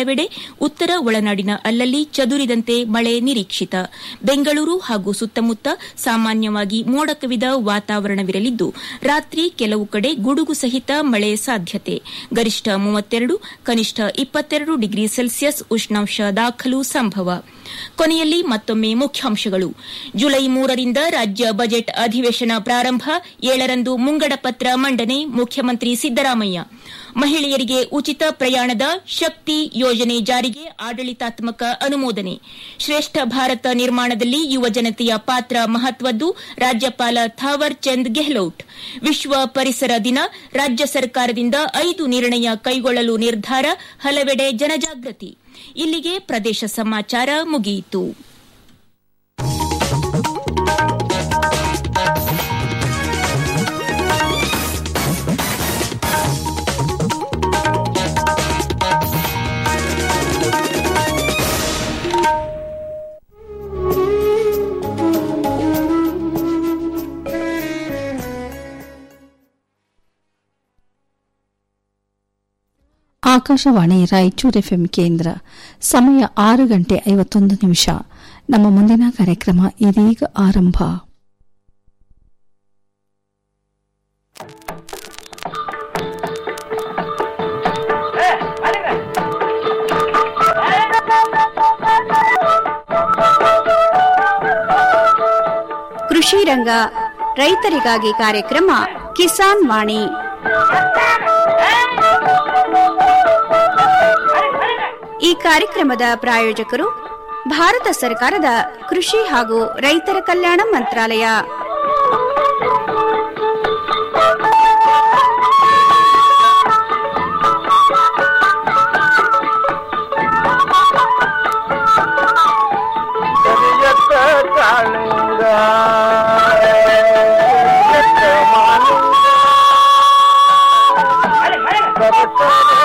ಕೆಲವೆಡೆ ಉತ್ತರ ಒಳನಾಡಿನ ಅಲ್ಲಲ್ಲಿ ಚದುರಿದಂತೆ ಮಳೆ ನಿರೀಕ್ಷಿತ ಬೆಂಗಳೂರು ಹಾಗೂ ಸುತ್ತಮುತ್ತ ಸಾಮಾನ್ಯವಾಗಿ ಮೋಡ ಕವಿದ ವಾತಾವರಣವಿರಲಿದ್ದು ರಾತ್ರಿ ಕೆಲವು ಕಡೆ ಗುಡುಗು ಸಹಿತ ಮಳೆ ಸಾಧ್ಯತೆ ಗರಿಷ್ಠ ಮೂವತ್ತೆರಡು ಕನಿಷ್ಠ ಇಪ್ಪತ್ತೆರಡು ಡಿಗ್ರಿ ಸೆಲ್ಸಿಯಸ್ ಉಷ್ಣಾಂಶ ದಾಖಲು ಸಂಭವ ಕೊನೆಯಲ್ಲಿ ಮತ್ತೊಮ್ಮೆ ಮುಖ್ಯಾಂಶಗಳು ಜುಲೈ ಮೂರರಿಂದ ರಾಜ್ಯ ಬಜೆಟ್ ಅಧಿವೇಶನ ಪ್ರಾರಂಭ ಏಳರಂದು ಮುಂಗಡ ಪತ್ರ ಮಂಡನೆ ಮುಖ್ಯಮಂತ್ರಿ ಸಿದ್ದರಾಮಯ್ಯ ಮಹಿಳೆಯರಿಗೆ ಉಚಿತ ಪ್ರಯಾಣದ ಶಕ್ತಿ ಯೋಜನೆ ಜಾರಿಗೆ ಆಡಳಿತಾತ್ಮಕ ಅನುಮೋದನೆ ಶ್ರೇಷ್ಠ ಭಾರತ ನಿರ್ಮಾಣದಲ್ಲಿ ಯುವ ಜನತೆಯ ಪಾತ್ರ ಮಹತ್ವದ್ದು ರಾಜ್ಯಪಾಲ ಥಾವರ್ ಚಂದ್ ಗೆಹ್ಲೋಟ್ ವಿಶ್ವ ಪರಿಸರ ದಿನ ರಾಜ್ಯ ಸರ್ಕಾರದಿಂದ ಐದು ನಿರ್ಣಯ ಕೈಗೊಳ್ಳಲು ನಿರ್ಧಾರ ಹಲವೆಡೆ ಜನಜಾಗೃತಿ ಇಲ್ಲಿಗೆ ಪ್ರದೇಶ ಸಮಾಚಾರ ಮುಗಿಯಿತು ಆಕಾಶವಾಣಿ ರಾಯಚೂರು ಎಫ್ಎಂ ಕೇಂದ್ರ ಸಮಯ ಆರು ಗಂಟೆ ಐವತ್ತೊಂದು ನಿಮಿಷ ನಮ್ಮ ಮುಂದಿನ ಕಾರ್ಯಕ್ರಮ ಇದೀಗ ಆರಂಭ ಕೃಷಿ ರಂಗ ರೈತರಿಗಾಗಿ ಕಾರ್ಯಕ್ರಮ ಕಿಸಾನ್ ವಾಣಿ ಈ ಕಾರ್ಯಕ್ರಮದ ಪ್ರಾಯೋಜಕರು ಭಾರತ ಸರ್ಕಾರದ ಕೃಷಿ ಹಾಗೂ ರೈತರ ಕಲ್ಯಾಣ ಮಂತ್ರಾಲಯ ಕರಿಯತ್ತ ಕಾಳಿಂಗ ಕರಿಯತ್ತ ಮಾಲಿಂಗ ಬರುತ್ತದೆ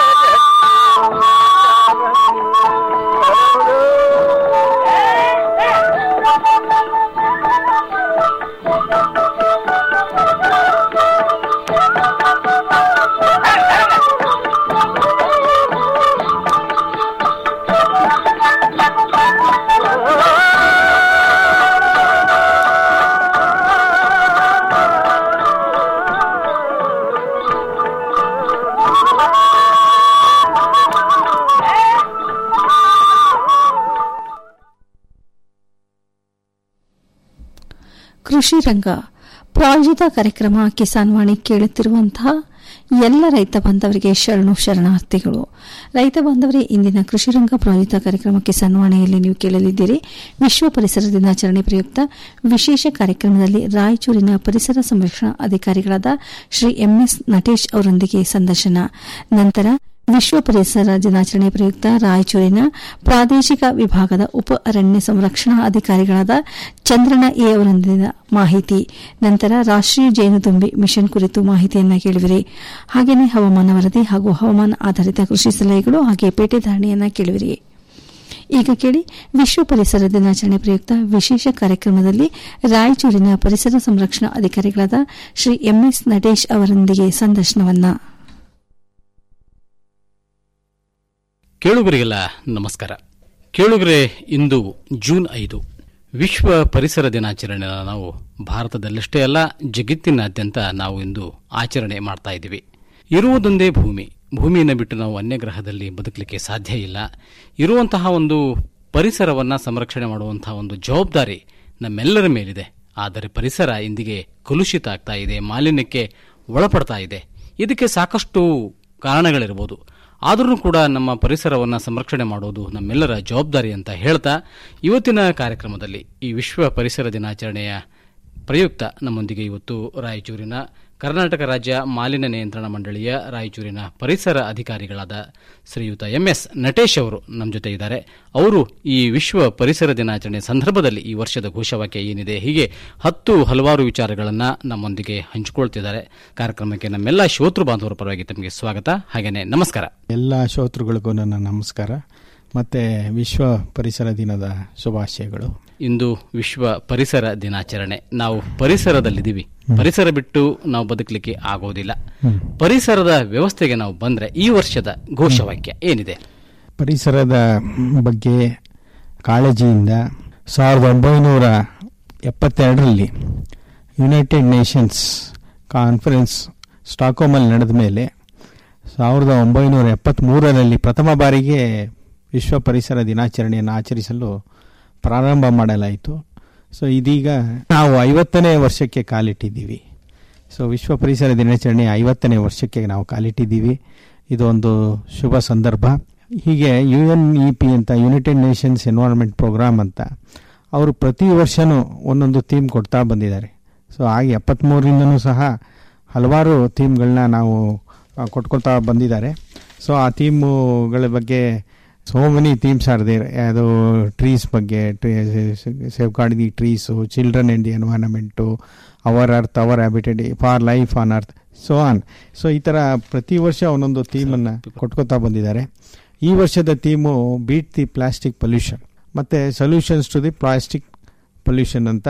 ಕೃಷಿ ರಂಗ ಪ್ರಾಯೋಜಿತ ಕಾರ್ಯಕ್ರಮ ಕಿಸಾನ್ ವಾಣಿ ಕೇಳುತ್ತಿರುವಂತಹ ಎಲ್ಲ ರೈತ ಬಾಂಧವರಿಗೆ ಶರಣು ಶರಣಾರ್ಥಿಗಳು ರೈತ ಬಾಂಧವರೇ ಇಂದಿನ ಕೃಷಿ ರಂಗ ಪ್ರಾಯೋಜಿತ ಕಾರ್ಯಕ್ರಮ ಕಿಸಾನ್ ವಾಣಿಯಲ್ಲಿ ನೀವು ಕೇಳಲಿದ್ದೀರಿ ವಿಶ್ವ ಪರಿಸರ ದಿನಾಚರಣೆ ಪ್ರಯುಕ್ತ ವಿಶೇಷ ಕಾರ್ಯಕ್ರಮದಲ್ಲಿ ರಾಯಚೂರಿನ ಪರಿಸರ ಸಂರಕ್ಷಣಾ ಅಧಿಕಾರಿಗಳಾದ ಶ್ರೀ ಎಂಎಸ್ ನಟೇಶ್ ಅವರೊಂದಿಗೆ ಸಂದರ್ಶನ ನಂತರ ವಿಶ್ವ ಪರಿಸರ ದಿನಾಚರಣೆ ಪ್ರಯುಕ್ತ ರಾಯಚೂರಿನ ಪ್ರಾದೇಶಿಕ ವಿಭಾಗದ ಉಪ ಅರಣ್ಯ ಸಂರಕ್ಷಣಾ ಅಧಿಕಾರಿಗಳಾದ ಚಂದ್ರನ ಎ ಅವರೊಂದಿನ ಮಾಹಿತಿ ನಂತರ ರಾಷ್ಟೀಯ ಜೇನುದುಂಬಿ ಮಿಷನ್ ಕುರಿತು ಮಾಹಿತಿಯನ್ನ ಕೇಳುವಿರಿ ಹಾಗೆಯೇ ಹವಾಮಾನ ವರದಿ ಹಾಗೂ ಹವಾಮಾನ ಆಧಾರಿತ ಕೃಷಿ ಸಲಹೆಗಳು ಹಾಗೆ ಪೇಟೆ ಧಾರಣೆಯನ್ನ ಕೇಳುವಿರಿ ಈಗ ಕೇಳಿ ವಿಶ್ವ ಪರಿಸರ ದಿನಾಚರಣೆ ಪ್ರಯುಕ್ತ ವಿಶೇಷ ಕಾರ್ಯಕ್ರಮದಲ್ಲಿ ರಾಯಚೂರಿನ ಪರಿಸರ ಸಂರಕ್ಷಣಾ ಅಧಿಕಾರಿಗಳಾದ ಶ್ರೀ ಎಂಎಸ್ ನಟೇಶ್ ಅವರೊಂದಿಗೆ ಸಂದರ್ಶನವನ್ನ ಕೇಳುಗರಿಗೆಲ್ಲ ನಮಸ್ಕಾರ ಕೇಳುಗರೆ ಇಂದು ಜೂನ್ ಐದು ವಿಶ್ವ ಪರಿಸರ ದಿನಾಚರಣೆ ನಾವು ಭಾರತದಲ್ಲಷ್ಟೇ ಅಲ್ಲ ಜಗತ್ತಿನಾದ್ಯಂತ ನಾವು ಇಂದು ಆಚರಣೆ ಮಾಡ್ತಾ ಇದ್ದೀವಿ ಇರುವುದೊಂದೇ ಭೂಮಿ ಭೂಮಿಯನ್ನು ಬಿಟ್ಟು ನಾವು ಅನ್ಯ ಗ್ರಹದಲ್ಲಿ ಬದುಕಲಿಕ್ಕೆ ಸಾಧ್ಯ ಇಲ್ಲ ಇರುವಂತಹ ಒಂದು ಪರಿಸರವನ್ನು ಸಂರಕ್ಷಣೆ ಮಾಡುವಂತಹ ಒಂದು ಜವಾಬ್ದಾರಿ ನಮ್ಮೆಲ್ಲರ ಮೇಲಿದೆ ಆದರೆ ಪರಿಸರ ಇಂದಿಗೆ ಕಲುಷಿತ ಆಗ್ತಾ ಇದೆ ಮಾಲಿನ್ಯಕ್ಕೆ ಒಳಪಡ್ತಾ ಇದೆ ಇದಕ್ಕೆ ಸಾಕಷ್ಟು ಕಾರಣಗಳಿರ್ಬೋದು ಆದರೂ ಕೂಡ ನಮ್ಮ ಪರಿಸರವನ್ನು ಸಂರಕ್ಷಣೆ ಮಾಡೋದು ನಮ್ಮೆಲ್ಲರ ಜವಾಬ್ದಾರಿ ಅಂತ ಹೇಳ್ತಾ ಇವತ್ತಿನ ಕಾರ್ಯಕ್ರಮದಲ್ಲಿ ಈ ವಿಶ್ವ ಪರಿಸರ ದಿನಾಚರಣೆಯ ಪ್ರಯುಕ್ತ ನಮ್ಮೊಂದಿಗೆ ಇವತ್ತು ರಾಯಚೂರಿನ ಕರ್ನಾಟಕ ರಾಜ್ಯ ಮಾಲಿನ್ಯ ನಿಯಂತ್ರಣ ಮಂಡಳಿಯ ರಾಯಚೂರಿನ ಪರಿಸರ ಅಧಿಕಾರಿಗಳಾದ ಶ್ರೀಯುತ ಎಂಎಸ್ ನಟೇಶ್ ಅವರು ನಮ್ಮ ಜೊತೆ ಇದ್ದಾರೆ ಅವರು ಈ ವಿಶ್ವ ಪರಿಸರ ದಿನಾಚರಣೆ ಸಂದರ್ಭದಲ್ಲಿ ಈ ವರ್ಷದ ಘೋಷವಾಕ್ಯ ಏನಿದೆ ಹೀಗೆ ಹತ್ತು ಹಲವಾರು ವಿಚಾರಗಳನ್ನು ನಮ್ಮೊಂದಿಗೆ ಹಂಚಿಕೊಳ್ತಿದ್ದಾರೆ ಕಾರ್ಯಕ್ರಮಕ್ಕೆ ನಮ್ಮೆಲ್ಲ ಶ್ರೋತೃ ಬಾಂಧವರ ಪರವಾಗಿ ತಮಗೆ ಸ್ವಾಗತ ಹಾಗೇನೆ ನಮಸ್ಕಾರ ಎಲ್ಲ ಶ್ರೋತೃಗಳಿಗೂ ನನ್ನ ನಮಸ್ಕಾರ ಮತ್ತೆ ವಿಶ್ವ ಪರಿಸರ ದಿನದ ಶುಭಾಶಯಗಳು ಇಂದು ವಿಶ್ವ ಪರಿಸರ ದಿನಾಚರಣೆ ನಾವು ಪರಿಸರದಲ್ಲಿದ್ದೀವಿ ಪರಿಸರ ಬಿಟ್ಟು ನಾವು ಬದುಕಲಿಕ್ಕೆ ಆಗೋದಿಲ್ಲ ಪರಿಸರದ ವ್ಯವಸ್ಥೆಗೆ ನಾವು ಬಂದ್ರೆ ಈ ವರ್ಷದ ಘೋಷವಾಕ್ಯ ಏನಿದೆ ಪರಿಸರದ ಬಗ್ಗೆ ಕಾಳಜಿಯಿಂದ ಸಾವಿರದ ಒಂಬೈನೂರ ಎಪ್ಪತ್ತೆರಡರಲ್ಲಿ ಯುನೈಟೆಡ್ ನೇಷನ್ಸ್ ಕಾನ್ಫರೆನ್ಸ್ ಸ್ಟಾಕ್ಹೋಮಲ್ಲಿ ನಡೆದ ಮೇಲೆ ಸಾವಿರದ ಒಂಬೈನೂರ ಎಪ್ಪತ್ತ್ಮೂರರಲ್ಲಿ ಪ್ರಥಮ ಬಾರಿಗೆ ವಿಶ್ವ ಪರಿಸರ ದಿನಾಚರಣೆಯನ್ನು ಆಚರಿಸಲು ಪ್ರಾರಂಭ ಮಾಡಲಾಯಿತು ಸೊ ಇದೀಗ ನಾವು ಐವತ್ತನೇ ವರ್ಷಕ್ಕೆ ಕಾಲಿಟ್ಟಿದ್ದೀವಿ ಸೊ ವಿಶ್ವ ಪರಿಸರ ದಿನಾಚರಣೆ ಐವತ್ತನೇ ವರ್ಷಕ್ಕೆ ನಾವು ಕಾಲಿಟ್ಟಿದ್ದೀವಿ ಇದು ಒಂದು ಶುಭ ಸಂದರ್ಭ ಹೀಗೆ ಯು ಎನ್ ಇ ಪಿ ಅಂತ ಯುನೈಟೆಡ್ ನೇಷನ್ಸ್ ಎನ್ವೈರನ್ಮೆಂಟ್ ಪ್ರೋಗ್ರಾಮ್ ಅಂತ ಅವರು ಪ್ರತಿ ವರ್ಷವೂ ಒಂದೊಂದು ಥೀಮ್ ಕೊಡ್ತಾ ಬಂದಿದ್ದಾರೆ ಸೊ ಹಾಗೆ ಎಪ್ಪತ್ತ್ಮೂರರಿಂದನೂ ಸಹ ಹಲವಾರು ಥೀಮ್ಗಳನ್ನ ನಾವು ಆ, ಕೊಟ್ಕೊಳ್ತಾ ಬಂದಿದ್ದಾರೆ ಸೊ ಆ ಥೀಮುಗಳ ಬಗ್ಗೆ so many themes are there ಅದು ಟ್ರೀಸ್ ಬಗ್ಗೆ safeguard the trees children in the environment our earth our habitat for life on earth so on so ಈ ಥರ ಪ್ರತಿ ವರ್ಷ ಒಂದೊಂದು ಥೀಮನ್ನು ಕೊಟ್ಕೋತಾ ಬಂದಿದ್ದಾರೆ ಈ ವರ್ಷದ theme beat the plastic pollution ಮತ್ತು solutions to the plastic pollution ಅಂತ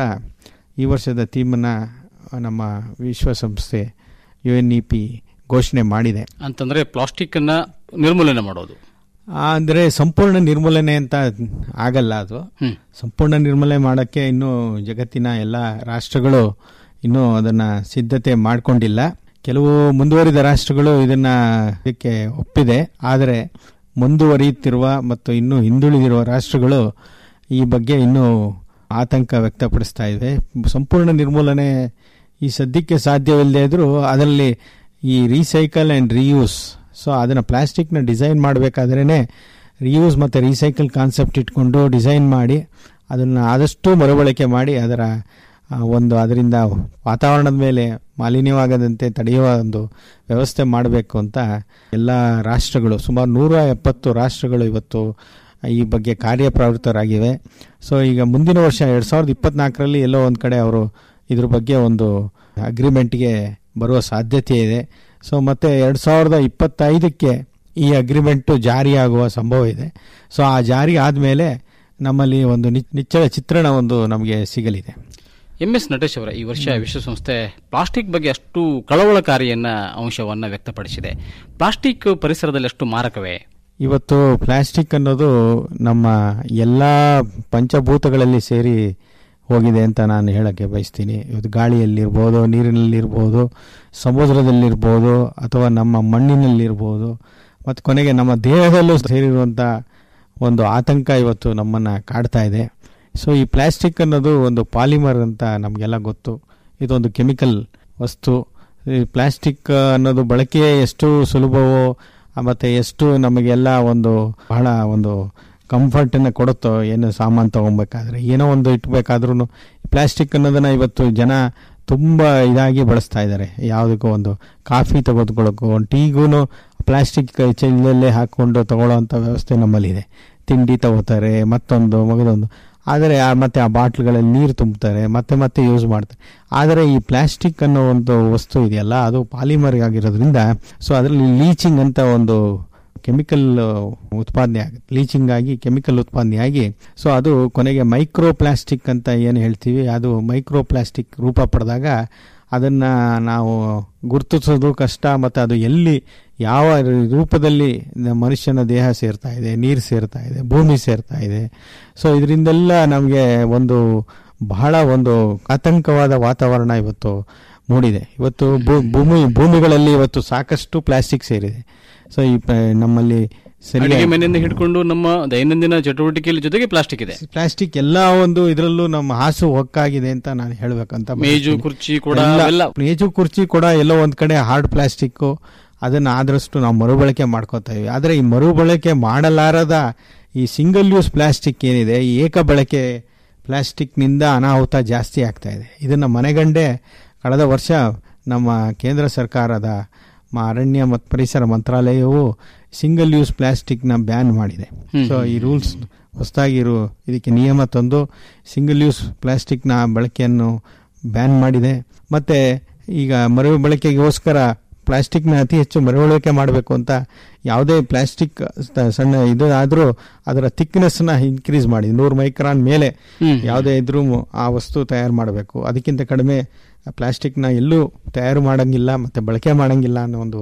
ಈ ವರ್ಷದ ಥೀಮನ್ನು ನಮ್ಮ ವಿಶ್ವಸಂಸ್ಥೆ ಯು ಎನ್ ಇ ಪಿ ಘೋಷಣೆ ಮಾಡಿದೆ ಅಂತಂದ್ರೆ ಪ್ಲಾಸ್ಟಿಕ್ ಅನ್ನ ನಿರ್ಮೂಲನೆ ಮಾಡೋದು ಅಂದರೆ ಸಂಪೂರ್ಣ ನಿರ್ಮೂಲನೆ ಅಂತ ಆಗಲ್ಲ ಅದು ಹ್ಮ್ ಸಂಪೂರ್ಣ ನಿರ್ಮೂಲನೆ ಮಾಡೋಕ್ಕೆ ಇನ್ನೂ ಜಗತ್ತಿನ ಎಲ್ಲ ರಾಷ್ಟ್ರಗಳು ಇನ್ನೂ ಅದನ್ನ ಸಿದ್ಧತೆ ಮಾಡಿಕೊಂಡಿಲ್ಲ ಕೆಲವು ಮುಂದುವರಿದ ರಾಷ್ಟ್ರಗಳು ಇದನ್ನ ಇದಕ್ಕೆ ಒಪ್ಪಿದೆ ಆದರೆ ಮುಂದುವರಿಯುತ್ತಿರುವ ಮತ್ತು ಇನ್ನೂ ಹಿಂದುಳಿದಿರುವ ರಾಷ್ಟ್ರಗಳು ಈ ಬಗ್ಗೆ ಇನ್ನೂ ಆತಂಕ ವ್ಯಕ್ತಪಡಿಸ್ತಾ ಇವೆ ಸಂಪೂರ್ಣ ನಿರ್ಮೂಲನೆ ಈ ಸದ್ಯಕ್ಕೆ ಸಾಧ್ಯವಿಲ್ಲದೆ ಇದ್ರೂ ಅದರಲ್ಲಿ ಈ ರೀಸೈಕಲ್ ಆ್ಯಂಡ್ ರೀಯೂಸ್ ಸೊ ಅದನ್ನು ಪ್ಲಾಸ್ಟಿಕ್ನ ಡಿಸೈನ್ ಮಾಡಬೇಕಾದ್ರೇ ರಿಯೂಸ್ ಮತ್ತು ರೀಸೈಕಲ್ ಕಾನ್ಸೆಪ್ಟ್ ಇಟ್ಕೊಂಡು ಡಿಸೈನ್ ಮಾಡಿ ಅದನ್ನು ಆದಷ್ಟು ಮರುಬಳಕೆ ಮಾಡಿ ಅದರ ಆ, ಒಂದು ಅದರಿಂದ ವಾತಾವರಣದ ಮೇಲೆ ಮಾಲಿನ್ಯವಾಗದಂತೆ ತಡೆಯುವ ಒಂದು ವ್ಯವಸ್ಥೆ ಮಾಡಬೇಕು ಅಂತ ಎಲ್ಲ ರಾಷ್ಟ್ರಗಳು ಸುಮಾರು ನೂರ ಎಪ್ಪತ್ತು ರಾಷ್ಟ್ರಗಳು ಇವತ್ತು ಈ ಬಗ್ಗೆ ಕಾರ್ಯಪ್ರವೃತ್ತರಾಗಿವೆ ಸೊ ಈಗ ಮುಂದಿನ ವರ್ಷ ಎರಡು ಸಾವಿರದ ಇಪ್ಪತ್ನಾಲ್ಕರಲ್ಲಿ ಎಲ್ಲೋ ಒಂದು ಕಡೆ ಅವರು ಇದ್ರ ಬಗ್ಗೆ ಒಂದು ಅಗ್ರಿಮೆಂಟ್ಗೆ ಬರುವ ಸಾಧ್ಯತೆ ಇದೆ ಸೊ ಮತ್ತೆ ಎರಡು ಸಾವಿರದ ಇಪ್ಪತ್ತೈದಕ್ಕೆ ಈ ಅಗ್ರಿಮೆಂಟು ಜಾರಿಯಾಗುವ ಸಂಭವ ಇದೆ ಸೊ ಆ ಜಾರಿ ಆದಮೇಲೆ ನಮ್ಮಲ್ಲಿ ಒಂದು ನಿ- ನಿಚ್ಚಳ ಚಿತ್ರಣ ಒಂದು ನಮಗೆ ಸಿಗಲಿದೆ ಎಂ ಎಸ್ ನಟೇಶ್ ಅವರ ಈ ವರ್ಷ ವಿಶ್ವಸಂಸ್ಥೆ ಪ್ಲಾಸ್ಟಿಕ್ ಬಗ್ಗೆ ಅಷ್ಟು ಕಳವಳಕಾರಿಯನ್ನ ಅಂಶವನ್ನ ವ್ಯಕ್ತಪಡಿಸಿದೆ ಪ್ಲಾಸ್ಟಿಕ್ ಪರಿಸರದಲ್ಲಿ ಅಷ್ಟು ಮಾರಕವೇ ಇವತ್ತು ಪ್ಲಾಸ್ಟಿಕ್ ಅನ್ನೋದು ನಮ್ಮ ಎಲ್ಲ ಪಂಚಭೂತಗಳಲ್ಲಿ ಸೇರಿ ಹೋಗಿದೆ ಅಂತ ನಾನು ಹೇಳಕ್ಕೆ ಬಯಸ್ತೀನಿ ಇವತ್ತು ಗಾಳಿಯಲ್ಲಿರ್ಬೋದು ನೀರಿನಲ್ಲಿರ್ಬೋದು ಸಮುದ್ರದಲ್ಲಿರ್ಬೋದು ಅಥವಾ ನಮ್ಮ ಮಣ್ಣಿನಲ್ಲಿರ್ಬೋದು ಮತ್ತು ಕೊನೆಗೆ ನಮ್ಮ ದೇಹದಲ್ಲೂ ಸೇರಿರುವಂಥ ಒಂದು ಆತಂಕ ಇವತ್ತು ನಮ್ಮನ್ನು ಕಾಡ್ತಾ ಇದೆ ಸೊ ಈ ಪ್ಲಾಸ್ಟಿಕ್ ಅನ್ನೋದು ಒಂದು ಪಾಲಿಮರ್ ಅಂತ ನಮಗೆಲ್ಲ ಗೊತ್ತು ಇದೊಂದು ಕೆಮಿಕಲ್ ವಸ್ತು ಈ ಪ್ಲಾಸ್ಟಿಕ್ ಅನ್ನೋದು ಬಳಕೆ ಎಷ್ಟು ಸುಲಭವೋ ಆ, ಮತ್ತೆ ಎಷ್ಟು ನಮಗೆಲ್ಲ ಒಂದು ಬಹಳ ಒಂದು ಕಂಫರ್ಟನ್ನು ಕೊಡುತ್ತೋ ಏನು ಸಾಮಾನು ತಗೊಬೇಕಾದ್ರೆ ಏನೋ ಒಂದು ಇಟ್ಬೇಕಾದ್ರೂ ಪ್ಲಾಸ್ಟಿಕ್ ಅನ್ನೋದನ್ನ ಇವತ್ತು ಜನ ತುಂಬ ಇದಾಗಿ ಬಳಸ್ತಾ ಇದ್ದಾರೆ ಯಾವುದಕ್ಕೂ ಒಂದು ಕಾಫಿ ತೆಗೆದುಕೊಳ್ಳೋಕ್ಕೂ ಒಂದು ಟೀಗೂ ಪ್ಲಾಸ್ಟಿಕ್ ಚೀಲದಲ್ಲೇ ಹಾಕ್ಕೊಂಡು ತಗೊಳ್ಳೋವಂಥ ವ್ಯವಸ್ಥೆ ನಮ್ಮಲ್ಲಿದೆ ತಿಂಡಿ ತಗೋತಾರೆ ಮತ್ತೊಂದು ಮಗದೊಂದು ಆದರೆ ಆ- ಮತ್ತೆ ಆ ಬಾಟ್ಲ್ಗಳಲ್ಲಿ ನೀರು ತುಂಬ್ತಾರೆ ಮತ್ತೆ ಮತ್ತೆ ಯೂಸ್ ಮಾಡ್ತಾರೆ ಆದರೆ ಈ ಪ್ಲಾಸ್ಟಿಕ್ ಅನ್ನೋ ಒಂದು ವಸ್ತು ಇದೆಯಲ್ಲ ಅದು ಪಾಲಿಮರ್ ಆಗಿರೋದ್ರಿಂದ ಸೊ ಅದರಲ್ಲಿ ಲೀಚಿಂಗ್ ಅಂತ ಒಂದು ಕೆಮಿಕಲ್ ಉತ್ಪಾದನೆ ಆಗುತ್ತೆ ಲೀಚಿಂಗ್ ಆಗಿ ಕೆಮಿಕಲ್ ಉತ್ಪಾದನೆ ಆಗಿ ಸೊ ಅದು ಕೊನೆಗೆ ಮೈಕ್ರೋ ಪ್ಲಾಸ್ಟಿಕ್ ಅಂತ ಏನು ಹೇಳ್ತೀವಿ ಅದು ಮೈಕ್ರೋ ಪ್ಲಾಸ್ಟಿಕ್ ರೂಪ ಪಡೆದಾಗ ಅದನ್ನ ನಾವು ಗುರುತಿಸೋದು ಕಷ್ಟ ಮತ್ತು ಅದು ಎಲ್ಲಿ ಯಾವ ರೂಪದಲ್ಲಿ ನ- ಮನುಷ್ಯನ ದೇಹ ಸೇರ್ತಾ ಇದೆ ನೀರು ಸೇರ್ತಾ ಇದೆ ಭೂಮಿ ಸೇರ್ತಾ ಇದೆ ಸೊ ಇದರಿಂದೆಲ್ಲ ನಮಗೆ ಒಂದು ಬಹಳ ಒಂದು ಆತಂಕವಾದ ವಾತಾವರಣ ಇವತ್ತು ಮೂಡಿದೆ ಇವತ್ತು ಭೂ- ಭೂಮಿ ಭೂಮಿಗಳಲ್ಲಿ ಇವತ್ತು ಸಾಕಷ್ಟು ಪ್ಲಾಸ್ಟಿಕ್ ಸೇರಿದೆ ಸೊ ಈ ಪ- ನಮ್ಮಲ್ಲಿ ಅಡಿಗೆ ಸರಿಯಾಗಿ ಮನೆಯಿಂದ ಹಿಡ್ಕೊಂಡು ನಮ್ಮ ದೈನಂದಿನ ಚಟುವಟಿಕೆಯಲ್ಲಿ ಜೊತೆಗೆ ಪ್ಲಾಸ್ಟಿಕ್ ಇದೆ ಪ್ಲಾಸ್ಟಿಕ್ ಎಲ್ಲ ಒಂದು ಇದರಲ್ಲೂ ನಮ್ಮ ಹಾಸು ಹೊಕ್ಕಾಗಿದೆ ಅಂತ ನಾನು ಹೇಳ್ಬೇಕಂತ ಮೇಜು ಬಯಸ್ತೀನಿ. ಕುರ್ಚಿ ಕೂಡ ಎಲ್ಲ- ಅವೆಲ್ಲ ಮೇಜು ಕುರ್ಚಿ ಕೂಡ ಎಲ್ಲೋ ಒಂದ್ ಕಡೆ ಹಾರ್ಡ್ ಪ್ಲಾಸ್ಟಿಕ್ ಅದನ್ನ ಆದಷ್ಟು ನಾವು ಮರುಬಳಕೆ ಮಾಡ್ಕೋತಾ ಇವಿ ಆದ್ರೆ ಈ ಮರುಬಳಕೆ ಮಾಡಲಾರದ ಈ ಸಿಂಗಲ್ ಯೂಸ್ ಪ್ಲಾಸ್ಟಿಕ್ ಏನಿದೆ ಈ ಏಕ ಬಳಕೆ ಪ್ಲಾಸ್ಟಿಕ್ನಿಂದ ಅನಾಹುತ ಜಾಸ್ತಿ ಆಗ್ತಾ ಇದೆ ಇದನ್ನ ಮನೆಗಂಡೆ ಕಳೆದ ವರ್ಷ ನಮ್ಮ ಕೇಂದ್ರ ಸರ್ಕಾರದ ಮ- ಅರಣ್ಯ ಮತ್ತು ಪರಿಸರ ಮಂತ್ರಾಲಯವು ಸಿಂಗಲ್ ಯೂಸ್ ಪ್ಲಾಸ್ಟಿಕ್ನ ಬ್ಯಾನ್ ಮಾಡಿದೆ ಸೊ ಈ ರೂಲ್ಸ್ ಹೊಸದಾಗಿ ಇರು ಇದಕ್ಕೆ ನಿಯಮ ತಂದು ಸಿಂಗಲ್ ಯೂಸ್ ಪ್ಲಾಸ್ಟಿಕ್ನ ಬಳಕೆಯನ್ನು ಬ್ಯಾನ್ ಮಾಡಿದೆ ಮತ್ತೆ ಈಗ ಮರು ಬಳಕೆಗೋಸ್ಕರ ಪ್ಲಾಸ್ಟಿಕ್ನ ಅತಿ ಹೆಚ್ಚು ಮರುಬಳಕೆ ಮಾಡಬೇಕು ಅಂತ ಯಾವುದೇ ಪ್ಲಾಸ್ಟಿಕ್ ಸಣ್ಣ ಇದು ಆದರೂ ಅದರ ಥಿಕ್ನೆಸ್ನ ಇನ್ಕ್ರೀಸ್ ಮಾಡಿ ನೂರು ಮೈಕ್ರಾನ್ ಮೇಲೆ ಹ್ಮ್. ಯಾವುದೇ ಇದ್ರೂ ಆ ವಸ್ತು ತಯಾರು ಮಾಡಬೇಕು ಅದಕ್ಕಿಂತ ಕಡಿಮೆ ಪ್ಲಾಸ್ಟಿಕ್ನ ಎಲ್ಲೂ ತಯಾರು ಮಾಡಂಗಿಲ್ಲ ಮತ್ತೆ ಬಳಕೆ ಮಾಡಂಗಿಲ್ಲ ಅನ್ನೋ ಒಂದು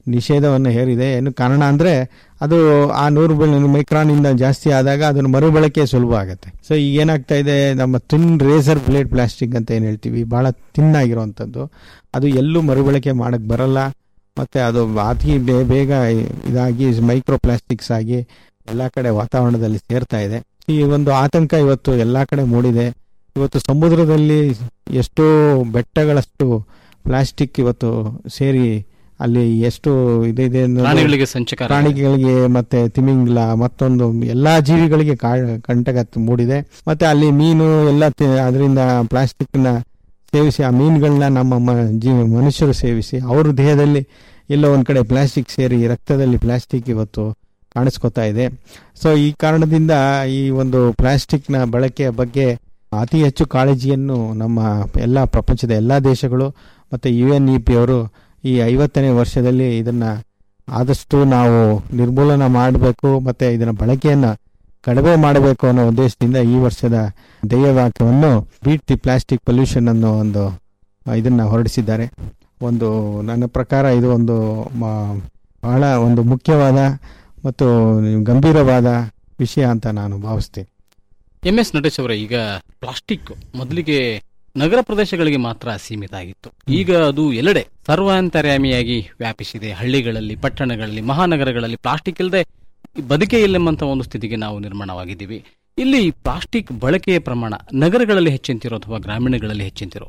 ನಿಷೇಧವನ್ನು ಹೇರಿದೆ ಏನು ಕಾರಣ ಅಂದರೆ ಅದು ಆ ನೂರು ಮೈಕ್ರಾನ್ ಇಂದ ಜಾಸ್ತಿ ಆದಾಗ ಅದನ್ನು ಮರುಬಳಕೆ ಸುಲಭ ಆಗುತ್ತೆ ಸೊ ಈಗ ಏನಾಗ್ತಾ ಇದೆ ನಮ್ಮ ತಿನ್ ರೇಸರ್ ಬ್ಲೇಡ್ ಪ್ಲಾಸ್ಟಿಕ್ ಅಂತ ಏನು ಹೇಳ್ತೀವಿ ಬಹಳ ತಿನ್ನಾಗಿರುವಂಥದ್ದು ಅದು ಎಲ್ಲೂ ಮರುಬಳಕೆ ಮಾಡಕ್ ಬರಲ್ಲ ಮತ್ತೆ ಅದು ಅತಿ ಬೇ- ಬೇಗ ಇದಾಗಿ ಮೈಕ್ರೋ ಪ್ಲಾಸ್ಟಿಕ್ಸ್ ಆಗಿ ಎಲ್ಲ ಕಡೆ ವಾತಾವರಣದಲ್ಲಿ ಸೇರ್ತಾ ಇದೆ ಈ ಒಂದು ಆತಂಕ ಇವತ್ತು ಎಲ್ಲ ಕಡೆ ಮೂಡಿದೆ ಇವತ್ತು ಸಮುದ್ರದಲ್ಲಿ ಎಷ್ಟೋ ಬೆಟ್ಟಗಳಷ್ಟು ಪ್ಲಾಸ್ಟಿಕ್ ಇವತ್ತು ಸೇರಿ ಅಲ್ಲಿ ಎಷ್ಟು ಇದಿದೆ ಅನ್ನೋದು ಪ್ರಾಣಿಗಳಿಗೆ ಸಂಚಕಾರ ಪ್ರಾಣಿಗಳಿಗೆ ಮತ್ತೆ ತಿಮಿಂಗ್ಲ ಮತ್ತೊಂದು ಎಲ್ಲಾ ಜೀವಿಗಳಿಗೆ ಕಾ- ಕಂಟಕ ಮೂಡಿದೆ ಮತ್ತೆ ಅಲ್ಲಿ ಮೀನು ಎಲ್ಲ ಅದರಿಂದ ಪ್ಲಾಸ್ಟಿಕ್ ನ ಸೇವಿಸಿ ಆ ಮೀನುಗಳನ್ನ ನಮ್ಮ ಮ- ಜೀವ ಮನುಷ್ಯರು ಸೇವಿಸಿ ಅವ್ರ ದೇಹದಲ್ಲಿ ಎಲ್ಲೋ ಒಂದ್ ಕಡೆ ಪ್ಲಾಸ್ಟಿಕ್ ಸೇರಿ ರಕ್ತದಲ್ಲಿ ಪ್ಲಾಸ್ಟಿಕ್ ಇವತ್ತು ಕಾಣಿಸ್ಕೊತಾ ಇದೆ ಸೊ ಈ ಕಾರಣದಿಂದ ಈ ಒಂದು ಪ್ಲಾಸ್ಟಿಕ್ ನ ಬಳಕೆಯ ಬಗ್ಗೆ ಅತಿ ಹೆಚ್ಚು ಕಾಳಜಿಯನ್ನು ನಮ್ಮ ಎಲ್ಲ ಪ್ರಪಂಚದ ಎಲ್ಲಾ ದೇಶಗಳು ಮತ್ತೆ ಯು ಎನ್ ಇ ಪಿ ಅವರು ಈ ಐವತ್ತನೇ ವರ್ಷದಲ್ಲಿ ಇದನ್ನ ಆದಷ್ಟು ನಾವು ನಿರ್ಮೂಲನ ಮಾಡಬೇಕು ಮತ್ತೆ ಇದನ್ನ ಬಳಕೆಯನ್ನ ಕಡಿಮೆ ಮಾಡಬೇಕು ಅನ್ನೋ ಉದ್ದೇಶದಿಂದ ಈ ವರ್ಷದ ಧ್ಯೇಯವಾಕ್ಯವನ್ನು ಬೀಟ್ ದಿ ಪ್ಲಾಸ್ಟಿಕ್ ಪೊಲ್ಯೂಷನ್ ಅನ್ನೋ ಒಂದು ಆ, ಇದನ್ನ ಹೊರಡಿಸಿದ್ದಾರೆ ಒಂದು ನನ್ನ ಪ್ರಕಾರ ಇದು ಒಂದು ಮ- ಬಹಳ ಒಂದು ಮುಖ್ಯವಾದ ಮತ್ತು ಗಂಭೀರವಾದ ವಿಷಯ ಅಂತ ನಾನು ಭಾವಿಸ್ತೀನಿ ಎಂ ಎಸ್ ನಟೇಶ್ ಅವರೇ ಈಗ ಪ್ಲಾಸ್ಟಿಕ್ ಮೊದಲಿಗೆ ನಗರ ಪ್ರದೇಶಗಳಿಗೆ ಮಾತ್ರ ಸೀಮಿತ ಆಗಿತ್ತು ಈಗ ಅದು ಎಲ್ಲೆಡೆ ಸರ್ವಾಂತರ್ಯಾಮಿಯಾಗಿ ವ್ಯಾಪಿಸಿದೆ ಹಳ್ಳಿಗಳಲ್ಲಿ ಪಟ್ಟಣಗಳಲ್ಲಿ ಮಹಾನಗರಗಳಲ್ಲಿ ಪ್ಲಾಸ್ಟಿಕ್ ಇಲ್ಲದೆ ಬದುಕೇ ಇಲ್ಲೆಂಬಂತ ಒಂದು ಸ್ಥಿತಿಗೆ ನಾವು ನಿರ್ಮಾಣವಾಗಿದ್ದೀವಿ ಇಲ್ಲಿ ಪ್ಲಾಸ್ಟಿಕ್ ಬಳಕೆಯ ಪ್ರಮಾಣ ನಗರಗಳಲ್ಲಿ ಹೆಚ್ಚಿಂತಿರೋ ಅಥವಾ ಗ್ರಾಮೀಣಗಳಲ್ಲಿ ಹೆಚ್ಚಿಂತಿರೋ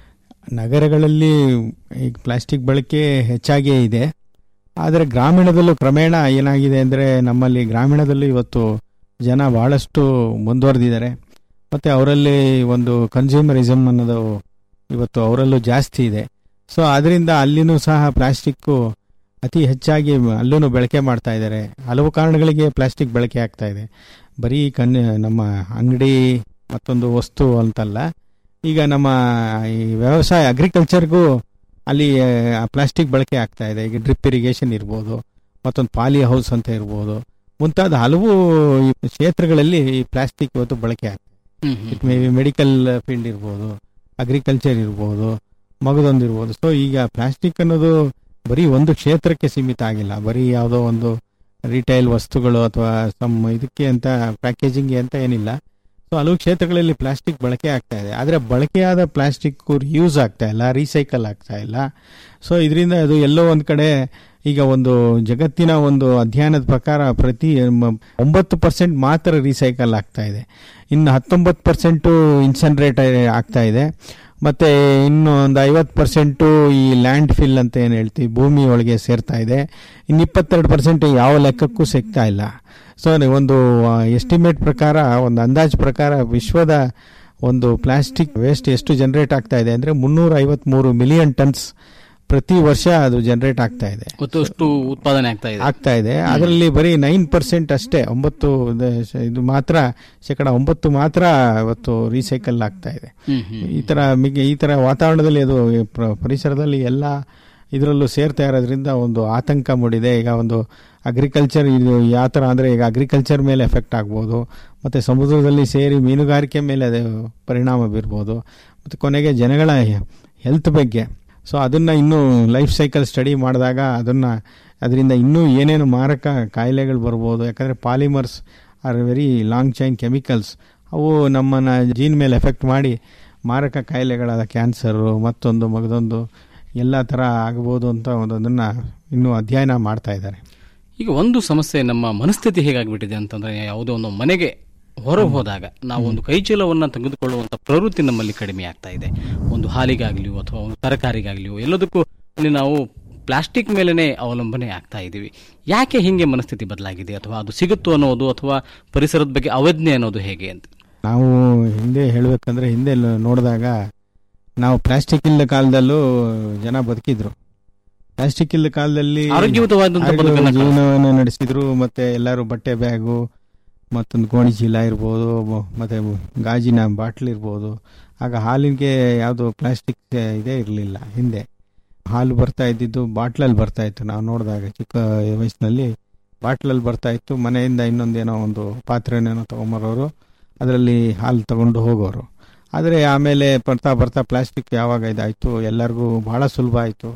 ನಗರಗಳಲ್ಲಿ ಈಗ ಪ್ಲಾಸ್ಟಿಕ್ ಬಳಕೆ ಹೆಚ್ಚಾಗಿಯೇ ಇದೆ ಆದರೆ ಗ್ರಾಮೀಣದಲ್ಲೂ ಕ್ರಮೇಣ ಏನಾಗಿದೆ ಅಂದರೆ ನಮ್ಮಲ್ಲಿ ಗ್ರಾಮೀಣದಲ್ಲೂ ಇವತ್ತು ಜನ ಬಹಳಷ್ಟು ಮುಂದುವರೆದಿದ್ದಾರೆ ಮತ್ತು ಅವರಲ್ಲಿ ಒಂದು ಕನ್ಸ್ಯೂಮರಿಸಮ್ ಅನ್ನೋದು ಇವತ್ತು ಅವರಲ್ಲೂ ಜಾಸ್ತಿ ಇದೆ ಸೊ ಅದರಿಂದ ಅಲ್ಲಿನೂ ಸಹ ಪ್ಲಾಸ್ಟಿಕ್ಕು ಅತಿ ಹೆಚ್ಚಾಗಿ ಅಲ್ಲೂ ಬಳಕೆ ಮಾಡ್ತಾ ಇದ್ದಾರೆ ಹಲವು ಕಾರಣಗಳಿಗೆ ಪ್ಲಾಸ್ಟಿಕ್ ಬಳಕೆ ಆಗ್ತಾ ಇದೆ ಬರೀ ಕನ್ ನಮ್ಮ ಅಂಗಡಿ ಮತ್ತೊಂದು ವಸ್ತು ಅಂತಲ್ಲ ಈಗ ನಮ್ಮ ಈ ವ್ಯವಸಾಯ ಅಗ್ರಿಕಲ್ಚರ್ಗೂ ಅಲ್ಲಿ ಪ್ಲಾಸ್ಟಿಕ್ ಬಳಕೆ ಆಗ್ತಾ ಇದೆ ಈಗ ಡ್ರಿಪ್ ಇರಿಗೇಷನ್ ಇರ್ಬೋದು ಮತ್ತೊಂದು ಪಾಲಿ ಹೌಸ್ ಅಂತ ಇರ್ಬೋದು ಮುಂತಾದ ಹಲವು ಈ ಕ್ಷೇತ್ರಗಳಲ್ಲಿ ಈ ಪ್ಲಾಸ್ಟಿಕ್ ಇವತ್ತು ಬಳಕೆ ಆಗ್ತದೆ it may be medical field ಇರ್ಬೋದು ಅಗ್ರಿಕಲ್ಚರ್ ಇರ್ಬೋದು ಮಗದೊಂದು ಇರ್ಬೋದು ಸೊ ಈಗ ಪ್ಲಾಸ್ಟಿಕ್ ಅನ್ನೋದು ಬರೀ ಒಂದು ಕ್ಷೇತ್ರಕ್ಕೆ ಸೀಮಿತ ಆಗಿಲ್ಲ ಬರೀ ಯಾವುದೋ ಒಂದು ರಿಟೈಲ್ ವಸ್ತುಗಳು ಅಥವಾ ಸಮ್ ಇದಕ್ಕೆ ಅಂತ ಪ್ಯಾಕೇಜಿಂಗ್ಗೆ ಅಂತ ಏನಿಲ್ಲ ಸೊ ಹಲವು ಕ್ಷೇತ್ರಗಳಲ್ಲಿ ಪ್ಲಾಸ್ಟಿಕ್ ಬಳಕೆ ಆಗ್ತಾ ಇದೆ ಆದರೆ ಬಳಕೆಯಾದ ಪ್ಲಾಸ್ಟಿಕ್ ಯೂಸ್ ಆಗ್ತಾ ಇಲ್ಲ ರೀಸೈಕಲ್ ಆಗ್ತಾ ಇಲ್ಲ ಸೊ ಇದರಿಂದ ಅದು ಎಲ್ಲೋ ಒಂದು ಕಡೆ ಈಗ ಒಂದು ಜಗತ್ತಿನ ಒಂದು ಅಧ್ಯಯನದ ಪ್ರಕಾರ ಪ್ರತಿ ಮ- ಒಂಬತ್ತು ಪರ್ಸೆಂಟ್ ಮಾತ್ರ ರೀಸೈಕಲ್ ಆಗ್ತಾ ಇದೆ ಇನ್ನು ಹತ್ತೊಂಬತ್ತು ಪರ್ಸೆಂಟು ಇನ್ಸನ್ರೇಟ್ ಆಗ್ತಾ ಇದೆ ಮತ್ತೆ ಇನ್ನು ಒಂದು ಐವತ್ತು ಪರ್ಸೆಂಟು ಈ ಲ್ಯಾಂಡ್ ಫಿಲ್ ಅಂತ ಏನು ಹೇಳ್ತೀವಿ ಭೂಮಿ ಒಳಗೆ ಸೇರ್ತಾ ಇದೆ ಇನ್ನು ಇಪ್ಪತ್ತೆರಡು ಪರ್ಸೆಂಟ್ ಯಾವ ಲೆಕ್ಕಕ್ಕೂ ಸಿಗ್ತಾ ಇಲ್ಲ ಸೊ ಒಂದು ಎಸ್ಟಿಮೇಟ್ ಪ್ರಕಾರ ಒಂದು ಅಂದಾಜು ಪ್ರಕಾರ ವಿಶ್ವದ ಒಂದು ಪ್ಲಾಸ್ಟಿಕ್ ವೇಸ್ಟ್ ಎಷ್ಟು ಜನರೇಟ್ ಆಗ್ತಾ ಇದೆ ಅಂದ್ರೆ ಮುನ್ನೂರ ಐವತ್ಮೂರು ಮಿಲಿಯನ್ ಟನ್ಸ್ ಪ್ರತಿ ವರ್ಷ ಅದು ಜನರೇಟ್ ಆಗ್ತಾ ಇದೆ ಮತ್ತು ಅಷ್ಟು ಉತ್ಪಾದನೆ ಆಗ್ತಾ ಇದೆ ಆಗ್ತಾ ಇದೆ ಅದರಲ್ಲಿ ಬರೀ ನೈನ್ ಪರ್ಸೆಂಟ್ ಅಷ್ಟೇ ಒಂಬತ್ತು ದ- ಇದು ಮಾತ್ರ ಶೇಕಡ ಒಂಬತ್ತು ಮಾತ್ರ ಇವತ್ತು ರೀಸೈಕಲ್ ಆಗ್ತಾ ಇದೆ ಹ್ಮ್, ಹ್ಮ್. ಈ ತರ ಮಿಗ ಈ ತರ ವಾತಾವರಣದಲ್ಲಿ ಅದು ಪ್ರ- ಪರಿಸರದಲ್ಲಿ ಎಲ್ಲ ಇದರಲ್ಲೂ ಸೇರ್ತಾ ಇರೋದ್ರಿಂದ ಒಂದು ಆತಂಕ ಮೂಡಿದೆ ಈಗ ಒಂದು ಅಗ್ರಿಕಲ್ಚರ್ ಇದು ಯಾವ ಥರ ಅಂದರೆ ಈಗ ಅಗ್ರಿಕಲ್ಚರ್ ಮೇಲೆ ಎಫೆಕ್ಟ್ ಆಗ್ಬೋದು ಮತ್ತು ಸಮುದ್ರದಲ್ಲಿ ಸೇರಿ ಮೀನುಗಾರಿಕೆ ಮೇಲೆ ಅದು ಪರಿಣಾಮ ಬೀರ್ಬೋದು ಮತ್ತು ಕೊನೆಗೆ ಜನಗಳ ಹೆಲ್ತ್ ಬಗ್ಗೆ ಸೊ ಅದನ್ನು ಇನ್ನೂ ಲೈಫ್ ಸೈಕಲ್ ಸ್ಟಡಿ ಮಾಡಿದಾಗ ಅದನ್ನು ಅದರಿಂದ ಇನ್ನೂ ಏನೇನು ಮಾರಕ ಕಾಯಿಲೆಗಳು ಬರ್ಬೋದು ಯಾಕಂದರೆ polymers are very long chain chemicals ಅವು ನಮ್ಮನ್ನು ಜೀನ್ ಮೇಲೆ ಎಫೆಕ್ಟ್ ಮಾಡಿ ಮಾರಕ ಕಾಯಿಲೆಗಳಾದ ಕ್ಯಾನ್ಸರು ಮತ್ತೊಂದು ಮಗದೊಂದು ಎಲ್ಲ ಥರ ಆಗ್ಬೋದು ಅಂತ ಒಂದೊಂದನ್ನು ಇನ್ನೂ ಅಧ್ಯಯನ ಮಾಡ್ತಾ ಇದ್ದಾರೆ ಈಗ ಒಂದು ಸಮಸ್ಯೆ ನಮ್ಮ ಮನಸ್ಥಿತಿ ಹೇಗಾಗ್ಬಿಟ್ಟಿದೆ ಅಂತಂದ್ರೆ ಯಾವುದೋ ಒಂದು ಮನೆಗೆ ಹೊರ ಹೋದಾಗ ನಾವು ಒಂದು ಕೈಚೀಲವನ್ನ ತೆಗೆದುಕೊಳ್ಳುವಂತ ಪ್ರವೃತ್ತಿ ನಮ್ಮಲ್ಲಿ ಕಡಿಮೆ ಆಗ್ತಾ ಇದೆ ಒಂದು ಹಾಲಿಗಾಗ್ಲಿಯೋ ಅಥವಾ ಒಂದು ತರಕಾರಿಗಾಗ್ಲಿಯೋ ಎಲ್ಲದಕ್ಕೂ ಅಲ್ಲಿ ನಾವು ಪ್ಲಾಸ್ಟಿಕ್ ಮೇಲೆನೆ ಅವಲಂಬನೆ ಆಗ್ತಾ ಇದ್ದೀವಿ ಯಾಕೆ ಹಿಂಗೆ ಮನಸ್ಥಿತಿ ಬದಲಾಗಿದೆ ಅಥವಾ ಅದು ಸಿಗುತ್ತೋ ಅನ್ನೋದು ಅಥವಾ ಪರಿಸರದ ಬಗ್ಗೆ ಅವಜ್ಞೆ ಅನ್ನೋದು ಹೇಗೆ ಅಂತ ನಾವು ಹಿಂದೆ ಹೇಳಬೇಕಂದ್ರೆ ಹಿಂದೆ ಲ- ನೋಡಿದಾಗ ನಾವು ಪ್ಲಾಸ್ಟಿಕ್ ಇಲ್ಲದ ಕಾಲದಲ್ಲೂ ಜನ ಬದುಕಿದ್ರು ಪ್ಲಾಸ್ಟಿಕ್ ಇಲ್ಲದ ಕಾಲದಲ್ಲಿ ಆರೋಗ್ಯಯುತವಾದಂತ ಆರೋಗ್ಯ ಬದುಕನ್ನ ಜೀವನವನ್ನು ನಡೆಸಿದ್ರು ಮತ್ತೆ ಎಲ್ಲರೂ ಬಟ್ಟೆ ಬ್ಯಾಗು ಮತ್ತೊಂದು ಗೋಣಿ ಚೀಲ ಇರ್ಬೋದು ಮ- ಮತ್ತೆ ಗಾಜಿನ ಬಾಟ್ಲ್ ಇರ್ಬೋದು ಆಗ ಹಾಲಿಗೆ ಯಾವುದು ಪ್ಲಾಸ್ಟಿಕ್ ಇದೇ ಇರಲಿಲ್ಲ ಹಿಂದೆ ಹಾಲು ಬರ್ತಾ ಇದ್ದಿದ್ದು ಬಾಟ್ಲಲ್ಲಿ ಬರ್ತಾ ಇತ್ತು ನಾವು ನೋಡಿದಾಗ ಚಿಕ್ಕ ವಯಸ್ಸಿನಲ್ಲಿ ಬಾಟ್ಲಲ್ಲಿ ಬರ್ತಾ ಇತ್ತು ಮನೆಯಿಂದ ಇನ್ನೊಂದೇನೋ ಒಂದು ಪಾತ್ರೆನೇನೋ ತೊಗೊಂಬರೋರು ಅದರಲ್ಲಿ ಹಾಲು ತಗೊಂಡು ಹೋಗೋರು ಆದರೆ ಆಮೇಲೆ ಬರ್ತಾ ಬರ್ತಾ ಪ್ಲಾಸ್ಟಿಕ್ ಯಾವಾಗ ಇದಾಯಿತು ಎಲ್ಲರಿಗೂ ಬಹಳ ಸುಲಭ ಆಯಿತು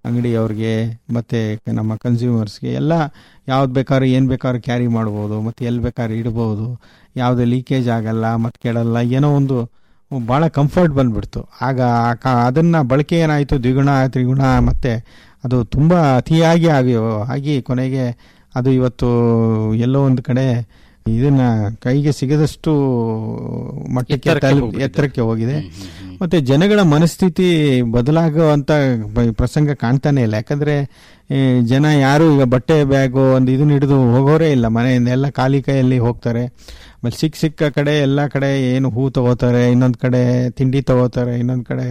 ಅಂಗಡಿಯವ್ರಿಗೆ ಮತ್ತು ನಮ್ಮ ಕನ್ಸ್ಯೂಮರ್ಸ್ಗೆ ಎಲ್ಲ ಯಾವ್ದು ಬೇಕಾದ್ರೂ ಏನು ಬೇಕಾದ್ರೂ ಕ್ಯಾರಿ ಮಾಡ್ಬೋದು ಮತ್ತು ಎಲ್ಲಿ ಬೇಕಾದ್ರೂ ಇಡ್ಬೋದು ಯಾವುದೇ ಲೀಕೇಜ್ ಆಗಲ್ಲ ಮತ್ತು ಕೆಡಲ್ಲ ಏನೋ ಒಂದು ಭಾಳ ಕಂಫರ್ಟ್ ಬಂದ್ಬಿಡ್ತು ಆಗ ಆ ಕ- ಅದನ್ನ ಬಳಕೆ ಏನಾಯಿತು ದ್ವಿಗುಣ ತ್ರಿಗುಣ ಮತ್ತು ಅದು ತುಂಬ ಅತಿಯಾಗಿ ಆಗಿ ಆಗಿ ಕೊನೆಗೆ ಅದು ಇವತ್ತು ಎಲ್ಲೋ ಒಂದು ಕಡೆ ಇದನ್ನ ಕೈಗೆ ಸಿಗದಷ್ಟು ಮಟ್ಟಕ್ಕೆ ಎತ್ತರಕ್ಕೆ ತಲುಪ್- ಹೋಗ್ಬಿಟ್ಟಿದೆ. ಎತ್ತರಕ್ಕೆ ಹೋಗಿದೆ ಹ್ಮ್, ಹ್ಮ್, ಹ್ಮ್. ಮತ್ತೆ ಜನಗಳ ಮನಸ್ಥಿತಿ ಬದಲಾಗುವಂತ ಬ- ಪ್ರಸಂಗ ಕಾಣ್ತಾನೆ ಇಲ್ಲ ಯಾಕಂದ್ರೆ ಈ ಜನ ಯಾರು ಈಗ ಬಟ್ಟೆ ಬ್ಯಾಗು ಒಂದು ಇದನ್ನ ಹಿಡಿದು ಹೋಗೋರೇ ಇಲ್ಲ ಮನೆಯಿಂದ ಎಲ್ಲ ಖಾಲಿ ಕೈಯಲ್ಲಿ ಹೋಗ್ತಾರೆ ಆಮೇಲೆ ಸಿಕ್ಕ ಸಿಕ್ಕ ಕಡೆ ಎಲ್ಲ ಕಡೆ ಏನು ಹೂ ತಗೋತಾರೆ ಇನ್ನೊಂದ್ ಕಡೆ ತಿಂಡಿ ತಗೋತಾರೆ ಇನ್ನೊಂದ್ ಕಡೆ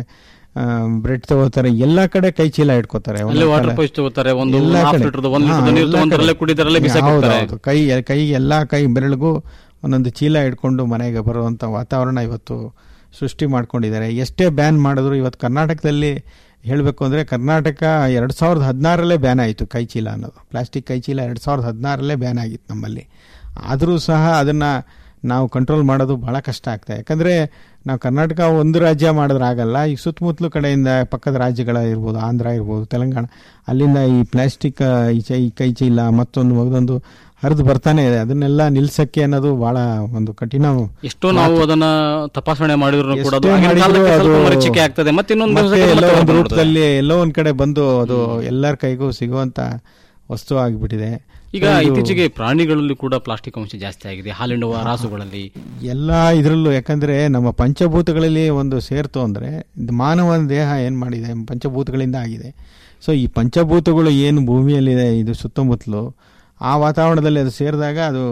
ಬ್ರೆಡ್ ತಗೋತಾರೆ ಎಲ್ಲಾ ಕಡೆ ಕೈ ಚೀಲ ಇಟ್ಕೋತಾರೆ ಅಲ್ಲಿ ಒಂದೊಂದ್ ವಾಟರ್ ಕಡೆ. ಪೈಪ್ ತಗೋತಾರೆ ಒಂದು ಎಲ್ಲ ಹಾಫ್ ಕಡೆ. ಲೀಟರ್ ಒಂದ್ ಹಾ, ಲೀಟರ್ ನೀರು ಎಲ್ಲ ತಗೊಂಡ್ರಲ್ಲೇ ಕಡೆ. ಕುಡಿದಾರಲ್ಲೇ ಬಿಸಾಕ್ ಹೌದು, ಹೋಗ್ತಾರೆ ಹೌದು. ಕೈ ಕೈ ಎಲ್ಲಾ ಕೈ ಬೆರಳಿಗೂ ಒಂದೊಂದು ಚೀಲ ಇಟ್ಕೊಂಡು ಮನೆಗೆ ಬರುವಂತ ವಾತಾವರಣ ಇವತ್ತು ಸೃಷ್ಟಿ ಮಾಡ್ಕೊಂಡಿದ್ದಾರೆ ಎಷ್ಟೇ ಬ್ಯಾನ್ ಮಾಡಿದ್ರು ಇವತ್ತು ಕರ್ನಾಟಕದಲ್ಲಿ ಹೇಳಬೇಕು ಅಂದ್ರೆ ಕರ್ನಾಟಕ ಎರಡ್ ಸಾವಿರದ ಹದಿನಾರರಲ್ಲೇ ಬ್ಯಾನ್ ಆಯಿತು ಕೈ ಚೀಲ ಅನ್ನೋದು ಪ್ಲಾಸ್ಟಿಕ್ ಕೈ ಚೀಲ ಎರಡ್ ಸಾವಿರದ ಹದಿನಾರರಲ್ಲೇ ಬ್ಯಾನ್ ಆಗಿತ್ತು ನಮ್ಮಲ್ಲಿ ಆದರೂ ಸಹ ಅದನ್ನ ನಾವು ಕಂಟ್ರೋಲ್ ಮಾಡೋದು ಬಹಳ ಕಷ್ಟ ಆಗ್ತದೆ ಯಾಕಂದ್ರೆ ನಾವು ಕರ್ನಾಟಕ ಒಂದು ರಾಜ್ಯ ಮಾಡಿದ್ರೆ ಆಗಲ್ಲ ಈ ಸುತ್ತಮುತ್ತಲು ಕಡೆಯಿಂದ ಪಕ್ಕದ ರಾಜ್ಯಗಳ ಇರ್ಬೋದು ಆಂಧ್ರ ಇರ್ಬೋದು ತೆಲಂಗಾಣ ಅಲ್ಲಿಂದ ಈ ಪ್ಲಾಸ್ಟಿಕ್ ಈ ಚೈ ಕೈ ಚೀಲ ಮತ್ತೊಂದು ಮಗದೊಂದು ಹರಿದು ಬರ್ತಾನೆ ಇದೆ ಅದನ್ನೆಲ್ಲ ನಿಲ್ಸಕ್ಕೆ ಅನ್ನೋದು ಬಹಳ ಒಂದು ಕಠಿಣ ಎಷ್ಟೋ ನಾವು ಅದನ್ನ ತಪಾಸಣೆ ಮಾಡಿದ್ರು ಕೂಡ ಅದು ಎಷ್ಟೇ ಆಗಿನ ಮಾಡಿದ್ರು ಕಾಲಕ್ಕೆ ಸ್ವಲ್ಪ ಅದು ಮರೀಚಿಕೆ ಆಗ್ತದೆ ಮತ್ತೆ ಇನ್ನೊಂದು ಮತ್ತೆ ದಿವಸಕ್ಕೆ ಎಲ್ಲೋ ಮತ್ತೆ ಒಂದು ಹೊರಟು ಬರ್ತದೆ. ರೂಪದಲ್ಲಿ ಎಲ್ಲೋ ಒಂದ್ ಕಡೆ ಬಂದು ಅದು ಎಲ್ಲರ ಕೈಗೂ ಸಿಗುವಂತ ವಸ್ತು ಆಗಿಬಿಟ್ಟಿದೆ ಈಗ ಇತ್ತೀಚೆಗೆ ಪ್ರಾಣಿಗಳಲ್ಲಿ ಕೂಡ ಪ್ಲಾಸ್ಟಿಕ್ ಅಂಶ ಜಾಸ್ತಿ ಆಗಿದೆ ಹಾಲಿಡುವ ರಾಸುಗಳಲ್ಲಿ ಎಲ್ಲ ಇದರಲ್ಲೂ ಯಾಕಂದ್ರೆ ನಮ್ಮ ಪಂಚಭೂತಗಳಲ್ಲಿ ಒಂದು ಸೇರ್ತು ಅಂದ್ರೆ ಇದು ಮಾನವನ ದೇಹ ಏನ್ ಮಾಡಿದೆ ಪಂಚಭೂತಗಳಿಂದ ಆಗಿದೆ ಸೊ ಈ ಪಂಚಭೂತಗಳು ಏನು ಭೂಮಿಯಲ್ಲಿದೆ ಇದು ಸುತ್ತಮುತ್ತಲು ಆ ವಾತಾವರಣದಲ್ಲಿ ಅದು ಸೇರಿದಾಗ ಅದು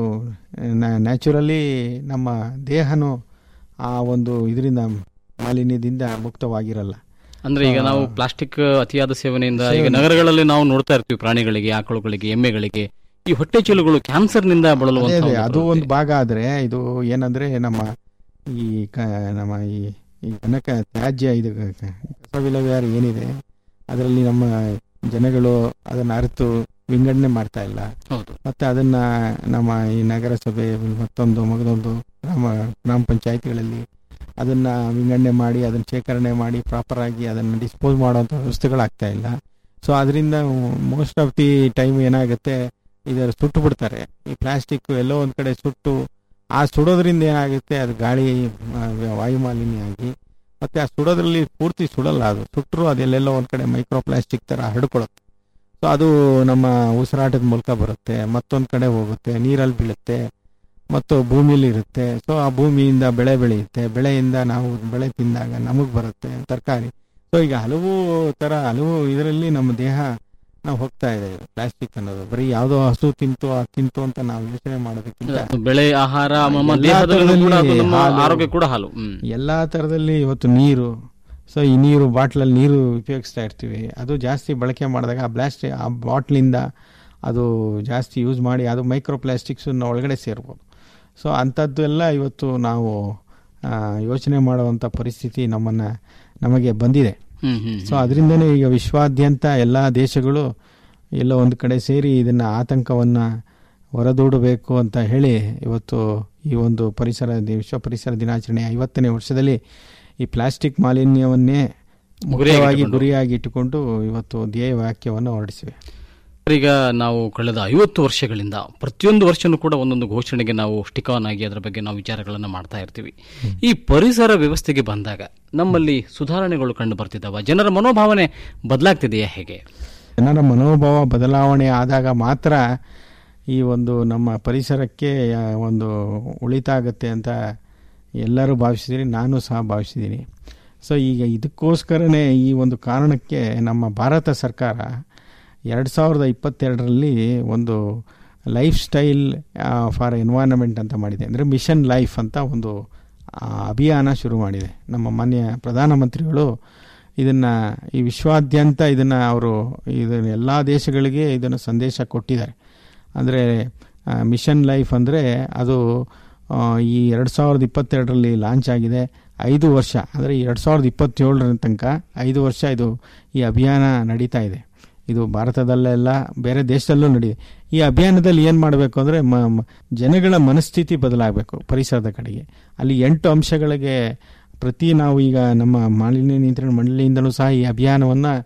ನ್ಯಾಚುರಲಿ ನಮ್ಮ ದೇಹನು ಆ ಒಂದು ಇದರಿಂದ ಮಾಲಿನ್ಯದಿಂದ ಮುಕ್ತವಾಗಿರಲ್ಲ ಅಂದ್ರೆ ಈಗ ನಾವು ಪ್ಲಾಸ್ಟಿಕ್ ಅತಿಯಾದ ಸೇವನೆಯಿಂದ ಈಗ ನಗರಗಳಲ್ಲಿ ನಾವು ನೋಡ್ತಾ ಇರ್ತೀವಿ ಪ್ರಾಣಿಗಳಿಗೆ ಆಕಳುಗಳಿಗೆ ಎಮ್ಮೆಗಳಿಗೆ ಈ ಹೊಟ್ಟೆ ಚೀಲಗಳು ಕ್ಯಾನ್ಸರ್ ನಿಂದ ಅದೇ ಬಳಲುವಂತ ಅದೇ, ಒಂದು ಅದು ಪ್ರವೃತ್ತಿ. ಒಂದು ಭಾಗ ಆದ್ರೆ ಇದು ಏನಂದ್ರೆ ನಮ್ಮ ಈ ಕ- ನಮ್ಮ ಈ ಈ ಕನಕ ತ್ಯಾಜ್ಯ ಇದು ಕ- ಕ- ಕಸ ವಿಲೇವಾರಿ ಏನಿದೆ ಅದರಲ್ಲಿ ನಮ್ಮ ಜನಗಳು ಅದನ್ನ ಅರಿತು ವಿಂಗಡಣೆ ಮಾಡ್ತಾ ಇಲ್ಲ ಹೌದು ಮತ್ತೆ ಅದನ್ನ ನಮ್ಮ ಈ ನಗರಸಭೆ ಮತ್ತೊಂದು ಮಗದೊಂದು ಗ್ರಾಮ ಗ್ರಾಮ ಪಂಚಾಯತಿಗಳಲ್ಲಿ ಅದನ್ನ ವಿಂಗಡಣೆ ಮಾಡಿ ಅದನ್ನ ಶೇಖರಣೆ ಮಾಡಿ ಪ್ರಾಪರ್ ಆಗಿ ಅದನ್ನ ಡಿಸ್ಪೋಸ್ ಮಾಡುವಂತ ವ್ಯವಸ್ಥೆಗಳಾಗ್ತಾ ಇಲ್ಲ ಸೊ ಅದರಿಂದ ಮೋಸ್ಟ್ ಆಫ್ ದಿ ಟೈಮ್ ಏನಾಗುತ್ತೆ ಇದರ ಸುಟ್ಟು ಬಿಡ್ತಾರೆ ಈ ಪ್ಲಾಸ್ಟಿಕ್ ಎಲ್ಲೋ ಒಂದ್ ಕಡೆ ಸುಟ್ಟು ಆ ಸುಡೋದ್ರಿಂದ ಏನಾಗುತ್ತೆ ಅದು ಗಾಳಿ ಆ, ವಾಯು ಮಾಲಿನ್ಯ ಆಗಿ ಮತ್ತೆ ಆ ಸುಡೋದ್ರಲ್ಲಿ ಪೂರ್ತಿ ಸುಡಲ್ಲ ಅದು ಸುಟ್ಟರು ಅದೆಲ್ಲೆಲ್ಲೋ ಒಂದ್ ಕಡೆ ಮೈಕ್ರೋ ಪ್ಲಾಸ್ಟಿಕ್ ತರ ಹರಡ್ಕೊಳುತ್ತೆ ಸೊ ಅದು ನಮ್ಮ ಉಸಿರಾಟದ ಮೂಲಕ ಬರುತ್ತೆ ಮತ್ತೊಂದ್ ಕಡೆ ಹೋಗುತ್ತೆ ನೀರಲ್ಲಿ ಬೀಳುತ್ತೆ ಮತ್ತು ಭೂಮಿಲಿ ಇರುತ್ತೆ ಸೊ ಆ ಭೂಮಿಯಿಂದ ಬೆಳೆ ಬೆಳೆಯುತ್ತೆ ಬೆಳೆಯಿಂದ ನಾವು ಬೆಳೆ ತಿಂದಾಗ ನಮಗ್ ಬರುತ್ತೆ ತರಕಾರಿ ಸೊ ಈಗ ಹಲವು ತರ ಹಲವು ಇದರಲ್ಲಿ ನಮ್ಮ ದೇಹ ನಾವು ಹೋಗ್ತಾ ಇದೆ ಪ್ಲಾಸ್ಟಿಕ್ ಅನ್ನೋದು ಬರೀ ಯಾವ್ದೋ ಹಸು ತಿಂತು ಅದು ತಿಂತು ಅಂತ ನಾವು ಯೋಚನೆ ಮಾಡೋದಕ್ಕಿಂತ ಅದು ಬೆಳೆ ಆಹಾರ ನಮ್ಮ ಎಲ್ಲಾ ದೇಹದಲ್ಲಿ ಕೂಡ ಅದು ತರದಲ್ಲಿ ನಮ್ಮ ಹಾಲು. ಆರೋಗ್ಯ ಕೂಡ ಹಾಲು ಹ್ಮ್ ಎಲ್ಲಾ ತರದಲ್ಲಿ ಇವತ್ತು ನೀರು ಸೊ ಈ ನೀರು ಬಾಟ್ಲಲ್ಲಿ ನೀರು ಉಪಯೋಗಿಸ್ತಾ ಇರ್ತೀವಿ ಅದು ಜಾಸ್ತಿ ಬಳಕೆ ಮಾಡಿದಾಗ ಆ ಪ್ಲಾಸ್ಟಿಕ್ ಆ ಬಾಟ್ಲಿಂದ ಅದು ಜಾಸ್ತಿ ಯೂಸ್ ಮಾಡಿ ಅದು ಮೈಕ್ರೋ ಪ್ಲಾಸ್ಟಿಕ್ಸ್ ಒಳಗಡೆ ಸೇರ್ಬೋದು ಸೊ ಅಂಥದ್ದು ಎಲ್ಲ ಇವತ್ತು ನಾವು ಆ, ಯೋಚನೆ ಮಾಡುವಂಥ ಪರಿಸ್ಥಿತಿ ನಮ್ಮನ್ನ ನಮಗೆ ಬಂದಿದೆ ಹ್ಮ್ ಹ್ಮ್ ಸೊ ಅದರಿಂದನೇ ಈಗ ವಿಶ್ವಾದ್ಯಂತ ಎಲ್ಲ ದೇಶಗಳು ಎಲ್ಲೋ ಒಂದು ಕಡೆ ಸೇರಿ ಇದನ್ನ ಆತಂಕವನ್ನ ಹೊರದೂಡಬೇಕು ಅಂತ ಹೇಳಿ ಇವತ್ತು ಈ ಒಂದು ಪರಿಸರ ದಿ- ವಿಶ್ವ ಪರಿಸರ ದಿನಾಚರಣೆ ಐವತ್ತನೇ ವರ್ಷದಲ್ಲಿ ಈ ಪ್ಲಾಸ್ಟಿಕ್ ಮಾಲಿನ್ಯವನ್ನೇ ಮುಖ್ಯವಾಗಿ ಇಟ್ಟುಕೊಂಡು. ಗುರಿಯಾಗಿ ಇಟ್ಟುಕೊಂಡು ಇವತ್ತು ಧ್ಯೇಯ ವಾಕ್ಯವನ್ನು ಹೊರಡಿಸಿವೆ ಈಗ ನಾವು ಕಳೆದ ಐವತ್ತು ವರ್ಷಗಳಿಂದ ಪ್ರತಿಯೊಂದು ವರ್ಷನೂ ಕೂಡ ಒಂದೊಂದು ಘೋಷಣೆಗೆ ನಾವು ಸ್ಟಿಕ್ ಆನ್ ಆಗಿ ಅದರ ಬಗ್ಗೆ ನಾವು ವಿಚಾರಗಳನ್ನು ಮಾಡ್ತಾ ಇರ್ತೀವಿ ಈ ಪರಿಸರ ವ್ಯವಸ್ಥೆಗೆ ಬಂದಾಗ ನಮ್ಮಲ್ಲಿ ಸುಧಾರಣೆಗಳು ಕಂಡು ಬರ್ತಿದ್ದಾವ ಜನರ ಮನೋಭಾವನೆ ಬದಲಾಗ್ತಿದೆಯಾ ಹೇಗೆ ಜನರ ಮನೋಭಾವ ಬದಲಾವಣೆ ಆದಾಗ ಮಾತ್ರ ಈ ಒಂದು ನಮ್ಮ ಪರಿಸರಕ್ಕೆ ಆ, ಒಂದು ಉಳಿತಾಗತ್ತೆ ಅಂತ ಎಲ್ಲರೂ ಭಾವಿಸಿದ್ದೀನಿ ನಾನು ಸಹ ಭಾವಿಸಿದ್ದೀನಿ ಸೊ ಈಗ ಇದಕ್ಕೋಸ್ಕರನೇ ಈ ಒಂದು ಕಾರಣಕ್ಕೆ ನಮ್ಮ ಭಾರತ ಸರ್ಕಾರ ಎರಡು ಸಾವಿರದ ಇಪ್ಪತ್ತೆರಡರಲ್ಲಿ ಒಂದು ಲೈಫ್ ಸ್ಟೈಲ್ ಫಾರ್ ಎನ್ವೈರನ್ಮೆಂಟ್ ಅಂತ ಮಾಡಿದೆ ಅಂದರೆ ಮಿಷನ್ ಲೈಫ್ ಅಂತ ಒಂದು ಆ, ಅಭಿಯಾನ ಶುರು ಮಾಡಿದೆ ನಮ್ಮ ಮಾನ್ಯ ಪ್ರಧಾನಮಂತ್ರಿಗಳು ಇದನ್ನ ಈ ವಿಶ್ವಾದ್ಯಂತ ಇದನ್ನ ಅವರು ಇದನ್ನ ಎಲ್ಲ ದೇಶಗಳಿಗೆ ಇದನ್ನು ಸಂದೇಶ ಕೊಟ್ಟಿದ್ದಾರೆ ಅಂದರೆ ಮಿಷನ್ ಲೈಫ್ ಅಂದರೆ ಅದು ಆ, ಈ ಎರಡು ಸಾವಿರದ ಇಪ್ಪತ್ತೆರಡರಲ್ಲಿ ಲಾಂಚ್ ಆಗಿದೆ ಐದು ವರ್ಷ ಅಂದರೆ ಎರಡು ಸಾವಿರದ ಇಪ್ಪತ್ತೇಳರ ತನಕ ಐದು ವರ್ಷ ಇದು ಈ ಅಭಿಯಾನ ನಡೀತಾ ಇದೆ ಇದು ಭಾರತದಲ್ಲೆಲ್ಲ ಬೇರೆ ದೇಶದಲ್ಲೂ ನಡೆದಿದೆ ಈ ಅಭಿಯಾನದಲ್ಲಿ ಏನು ಮಾಡಬೇಕು ಅಂದರೆ ಮ ಮ- ಜನಗಳ ಮನಸ್ಥಿತಿ ಬದಲಾಗಬೇಕು ಪರಿಸರದ ಕಡೆಗೆ ಅಲ್ಲಿ ಎಂಟು ಅಂಶಗಳಿಗೆ ಪ್ರತಿ ನಾವು ಈಗ ನಮ್ಮ ಮಾಲಿನ್ಯ ನಿಯಂತ್ರಣ ಮಂಡಳಿಯಿಂದಲೂ ಸಹ ಈ ಅಭಿಯಾನವನ್ನು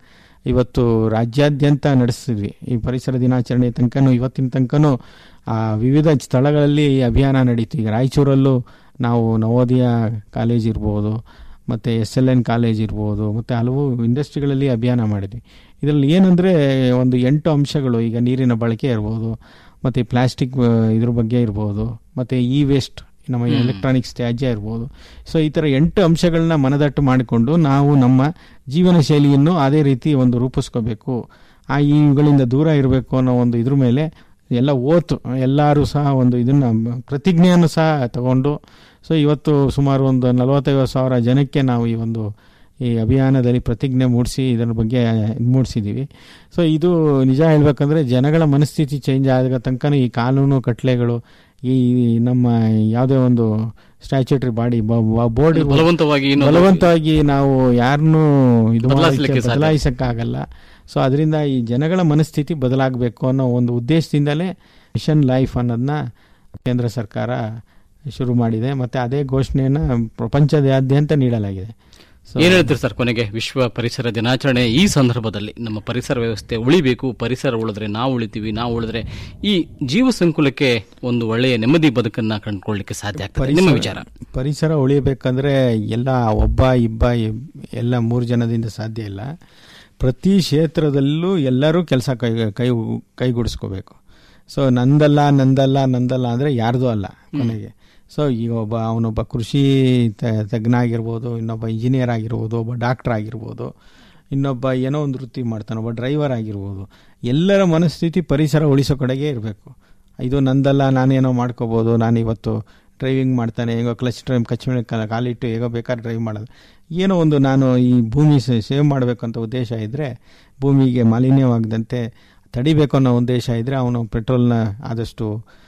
ಇವತ್ತು ರಾಜ್ಯಾದ್ಯಂತ ನಡೆಸ್ತಿದ್ವಿ ಈ ಪರಿಸರ ದಿನಾಚರಣೆ ತನಕನೂ ಇವತ್ತಿನ ತನಕನೂ ಆ ವಿವಿಧ ಸ್ಥಳಗಳಲ್ಲಿ ಈ ಅಭಿಯಾನ ನಡೀತು ಈಗ ರಾಯಚೂರಲ್ಲೂ ನಾವು ನವೋದಯ ಕಾಲೇಜ್ ಇರ್ಬೋದು ಮತ್ತು ಎಸ್ ಎಲ್ ಎನ್ ಕಾಲೇಜ್ ಇರ್ಬೋದು ಮತ್ತು ಹಲವು ಇಂಡಸ್ಟ್ರಿಗಳಲ್ಲಿ ಅಭಿಯಾನ ಮಾಡಿದ್ವಿ ಇದರಲ್ಲಿ ಏನಂದರೆ ಒಂದು ಎಂಟು ಅಂಶಗಳು ಈಗ ನೀರಿನ ಬಳಕೆ ಇರ್ಬೋದು ಮತ್ತು ಪ್ಲಾಸ್ಟಿಕ್ ಇದ್ರ ಬಗ್ಗೆ ಇರ್ಬೋದು ಮತ್ತು ಇ ವೇಸ್ಟ್ ನಮ್ಮ ಎಲೆಕ್ಟ್ರಾನಿಕ್ಸ್ ತ್ಯಾಜ್ಯ ಇರ್ಬೋದು ಸೊ ಈ ಥರ ಎಂಟು ಅಂಶಗಳನ್ನ ಮನದಟ್ಟು ಮಾಡಿಕೊಂಡು ನಾವು ನಮ್ಮ ಜೀವನ ಶೈಲಿಯನ್ನು ಅದೇ ರೀತಿ ಒಂದು ರೂಪಿಸ್ಕೋಬೇಕು ಆ ಇವುಗಳಿಂದ ದೂರ ಇರಬೇಕು ಅನ್ನೋ ಒಂದು ಇದ್ರ ಮೇಲೆ ಎಲ್ಲ ಓತು ಎಲ್ಲರೂ ಸಹ ಒಂದು ಇದನ್ನ ಪ್ರತಿಜ್ಞೆಯನ್ನು ಸಹ ತಗೊಂಡು ಸೊ ಇವತ್ತು ಸುಮಾರು ಒಂದು ನಲವತ್ತೈವತ್ತು ಸಾವಿರ ಜನಕ್ಕೆ ನಾವು ಈ ಒಂದು ಈ ಅಭಿಯಾನದಲ್ಲಿ ಪ್ರತಿಜ್ಞೆ ಮೂಡಿಸಿ ಇದರ ಬಗ್ಗೆ ಇದು ಮೂಡಿಸಿದ್ದೀವಿ ಸೊ ಇದು ನಿಜ ಹೇಳ್ಬೇಕಂದ್ರೆ ಜನಗಳ ಮನಸ್ಥಿತಿ ಚೇಂಜ್ ಆದ ತನಕ ಈ ಕಾನೂನು ಕಟ್ಲೆಗಳು ಈ ನಮ್ಮ ಯಾವುದೇ ಒಂದು ಸ್ಟ್ಯಾಚ್ಯೂಟರಿ ಬಾಡಿ ಬೋರ್ಡ್ ಬಲವಂತವಾಗಿ ಇನ್ನೊಂದು- ಬಲವಂತವಾಗಿ ನಾವು ಯಾರನ್ನೂ ಇದು ಬದಲಾಯಿಸ್ಲಿಕ್ಕೆ ಸಾಧ್ಯ. ಬದಲಾಯಿಸಕ್ಕಾಗಲ್ಲ ಸೊ ಅದರಿಂದ ಈ ಜನಗಳ ಮನಸ್ಥಿತಿ ಬದಲಾಗಬೇಕು ಅನ್ನೋ ಒಂದು ಉದ್ದೇಶದಿಂದಲೇ ಮಿಷನ್ ಲೈಫ್ ಅನ್ನೋದನ್ನ ಕೇಂದ್ರ ಸರ್ಕಾರ ಶುರು ಮಾಡಿದೆ ಮತ್ತೆ ಅದೇ ಘೋಷಣೆಯನ್ನ ಪ್ರಪಂಚದಾದ್ಯಂತ ನೀಡಲಾಗಿದೆ ಸೊ ಏನ್ ಹೇಳ್ತೀರಿ ಸರ್ ಕೊನೆಗೆ ವಿಶ್ವ ಪರಿಸರ ದಿನಾಚರಣೆ ಈ ಸಂದರ್ಭದಲ್ಲಿ ನಮ್ಮ ಪರಿಸರ ವ್ಯವಸ್ಥೆ ಉಳಿಬೇಕು ಪರಿಸರ ಉಳಿದ್ರೆ ನಾವು ಉಳಿತೀವಿ ನಾವು ಉಳಿದ್ರೆ ಈ ಜೀವ ಸಂಕುಲಕ್ಕೆ ಒಂದು ಒಳ್ಳೆಯ ನೆಮ್ಮದಿ ಬದುಕನ್ನ ಕಂಡುಕೊಳ್ಳಿಕ್ಕೆ ಸಾಧ್ಯ ಆಗ್ತದೆ ನಿಮ್ಮ ವಿಚಾರ ಪರಿಸರ ಉಳಿಬೇಕಂದ್ರೆ ಎಲ್ಲ ಒಬ್ಬ ಇಬ್ಬ ಇಬ್- ಎಲ್ಲ ಮೂರು ಜನದಿಂದ ಸಾಧ್ಯ ಇಲ್ಲ ಪ್ರತಿ ಕ್ಷೇತ್ರದಲ್ಲೂ ಎಲ್ಲರೂ ಕೆಲಸ ಕೈ ಕೈ ಕೈಗೂಡಿಸ್ಕೋಬೇಕು ಸೊ ನಂದಲ್ಲ ನಂದಲ್ಲ ನಂದಲ್ಲ ಅಂದರೆ ಯಾರ್ದೂ ಅಲ್ಲ ಕೊನೆಗೆ ಸೊ ಈಗ ಒಬ್ಬ ಅವನೊಬ್ಬ ಕೃಷಿ ತ- ತಜ್ಞ ಆಗಿರ್ಬೋದು ಇನ್ನೊಬ್ಬ ಇಂಜಿನಿಯರ್ ಆಗಿರ್ಬೋದು ಒಬ್ಬ ಡಾಕ್ಟರ್ ಆಗಿರ್ಬೋದು ಇನ್ನೊಬ್ಬ ಏನೋ ಒಂದು ವೃತ್ತಿ ಮಾಡ್ತಾನೆ ಒಬ್ಬ ಡ್ರೈವರ್ ಆಗಿರ್ಬೋದು ಎಲ್ಲರ ಮನಸ್ಥಿತಿ ಪರಿಸರ ಉಳಿಸೋ ಕಡೆಗೆ ಇರಬೇಕು ಇದು ನಂದಲ್ಲ ನಾನೇನೋ ಮಾಡ್ಕೋಬೋದು ನಾನು ಇವತ್ತು ಡ್ರೈವಿಂಗ್ ಮಾಡ್ತಾನೆ ಹೇಗೋ ಕ್ಲಚ್ ಡ್ರೈವ್ ಕಚ್ ಮೇಲೆ ಕಾ- ಕಾಲಿಟ್ಟು ಹೇಗೋ ಬೇಕಾದ್ರೆ ಡ್ರೈವ್ ಮಾಡೋದು ಏನೋ ಒಂದು ನಾನು ಈ ಭೂಮಿ ಸೇವ್ ಮಾಡಬೇಕಂತ ಉದ್ದೇಶ ಇದ್ದರೆ ಭೂಮಿಗೆ ಮಾಲಿನ್ಯವಾಗದಂತೆ ತಡಿಬೇಕು ಅನ್ನೋ ಉದ್ದೇಶ ಇದ್ದರೆ ಅವನು ಪೆಟ್ರೋಲ್ನ ಆದಷ್ಟು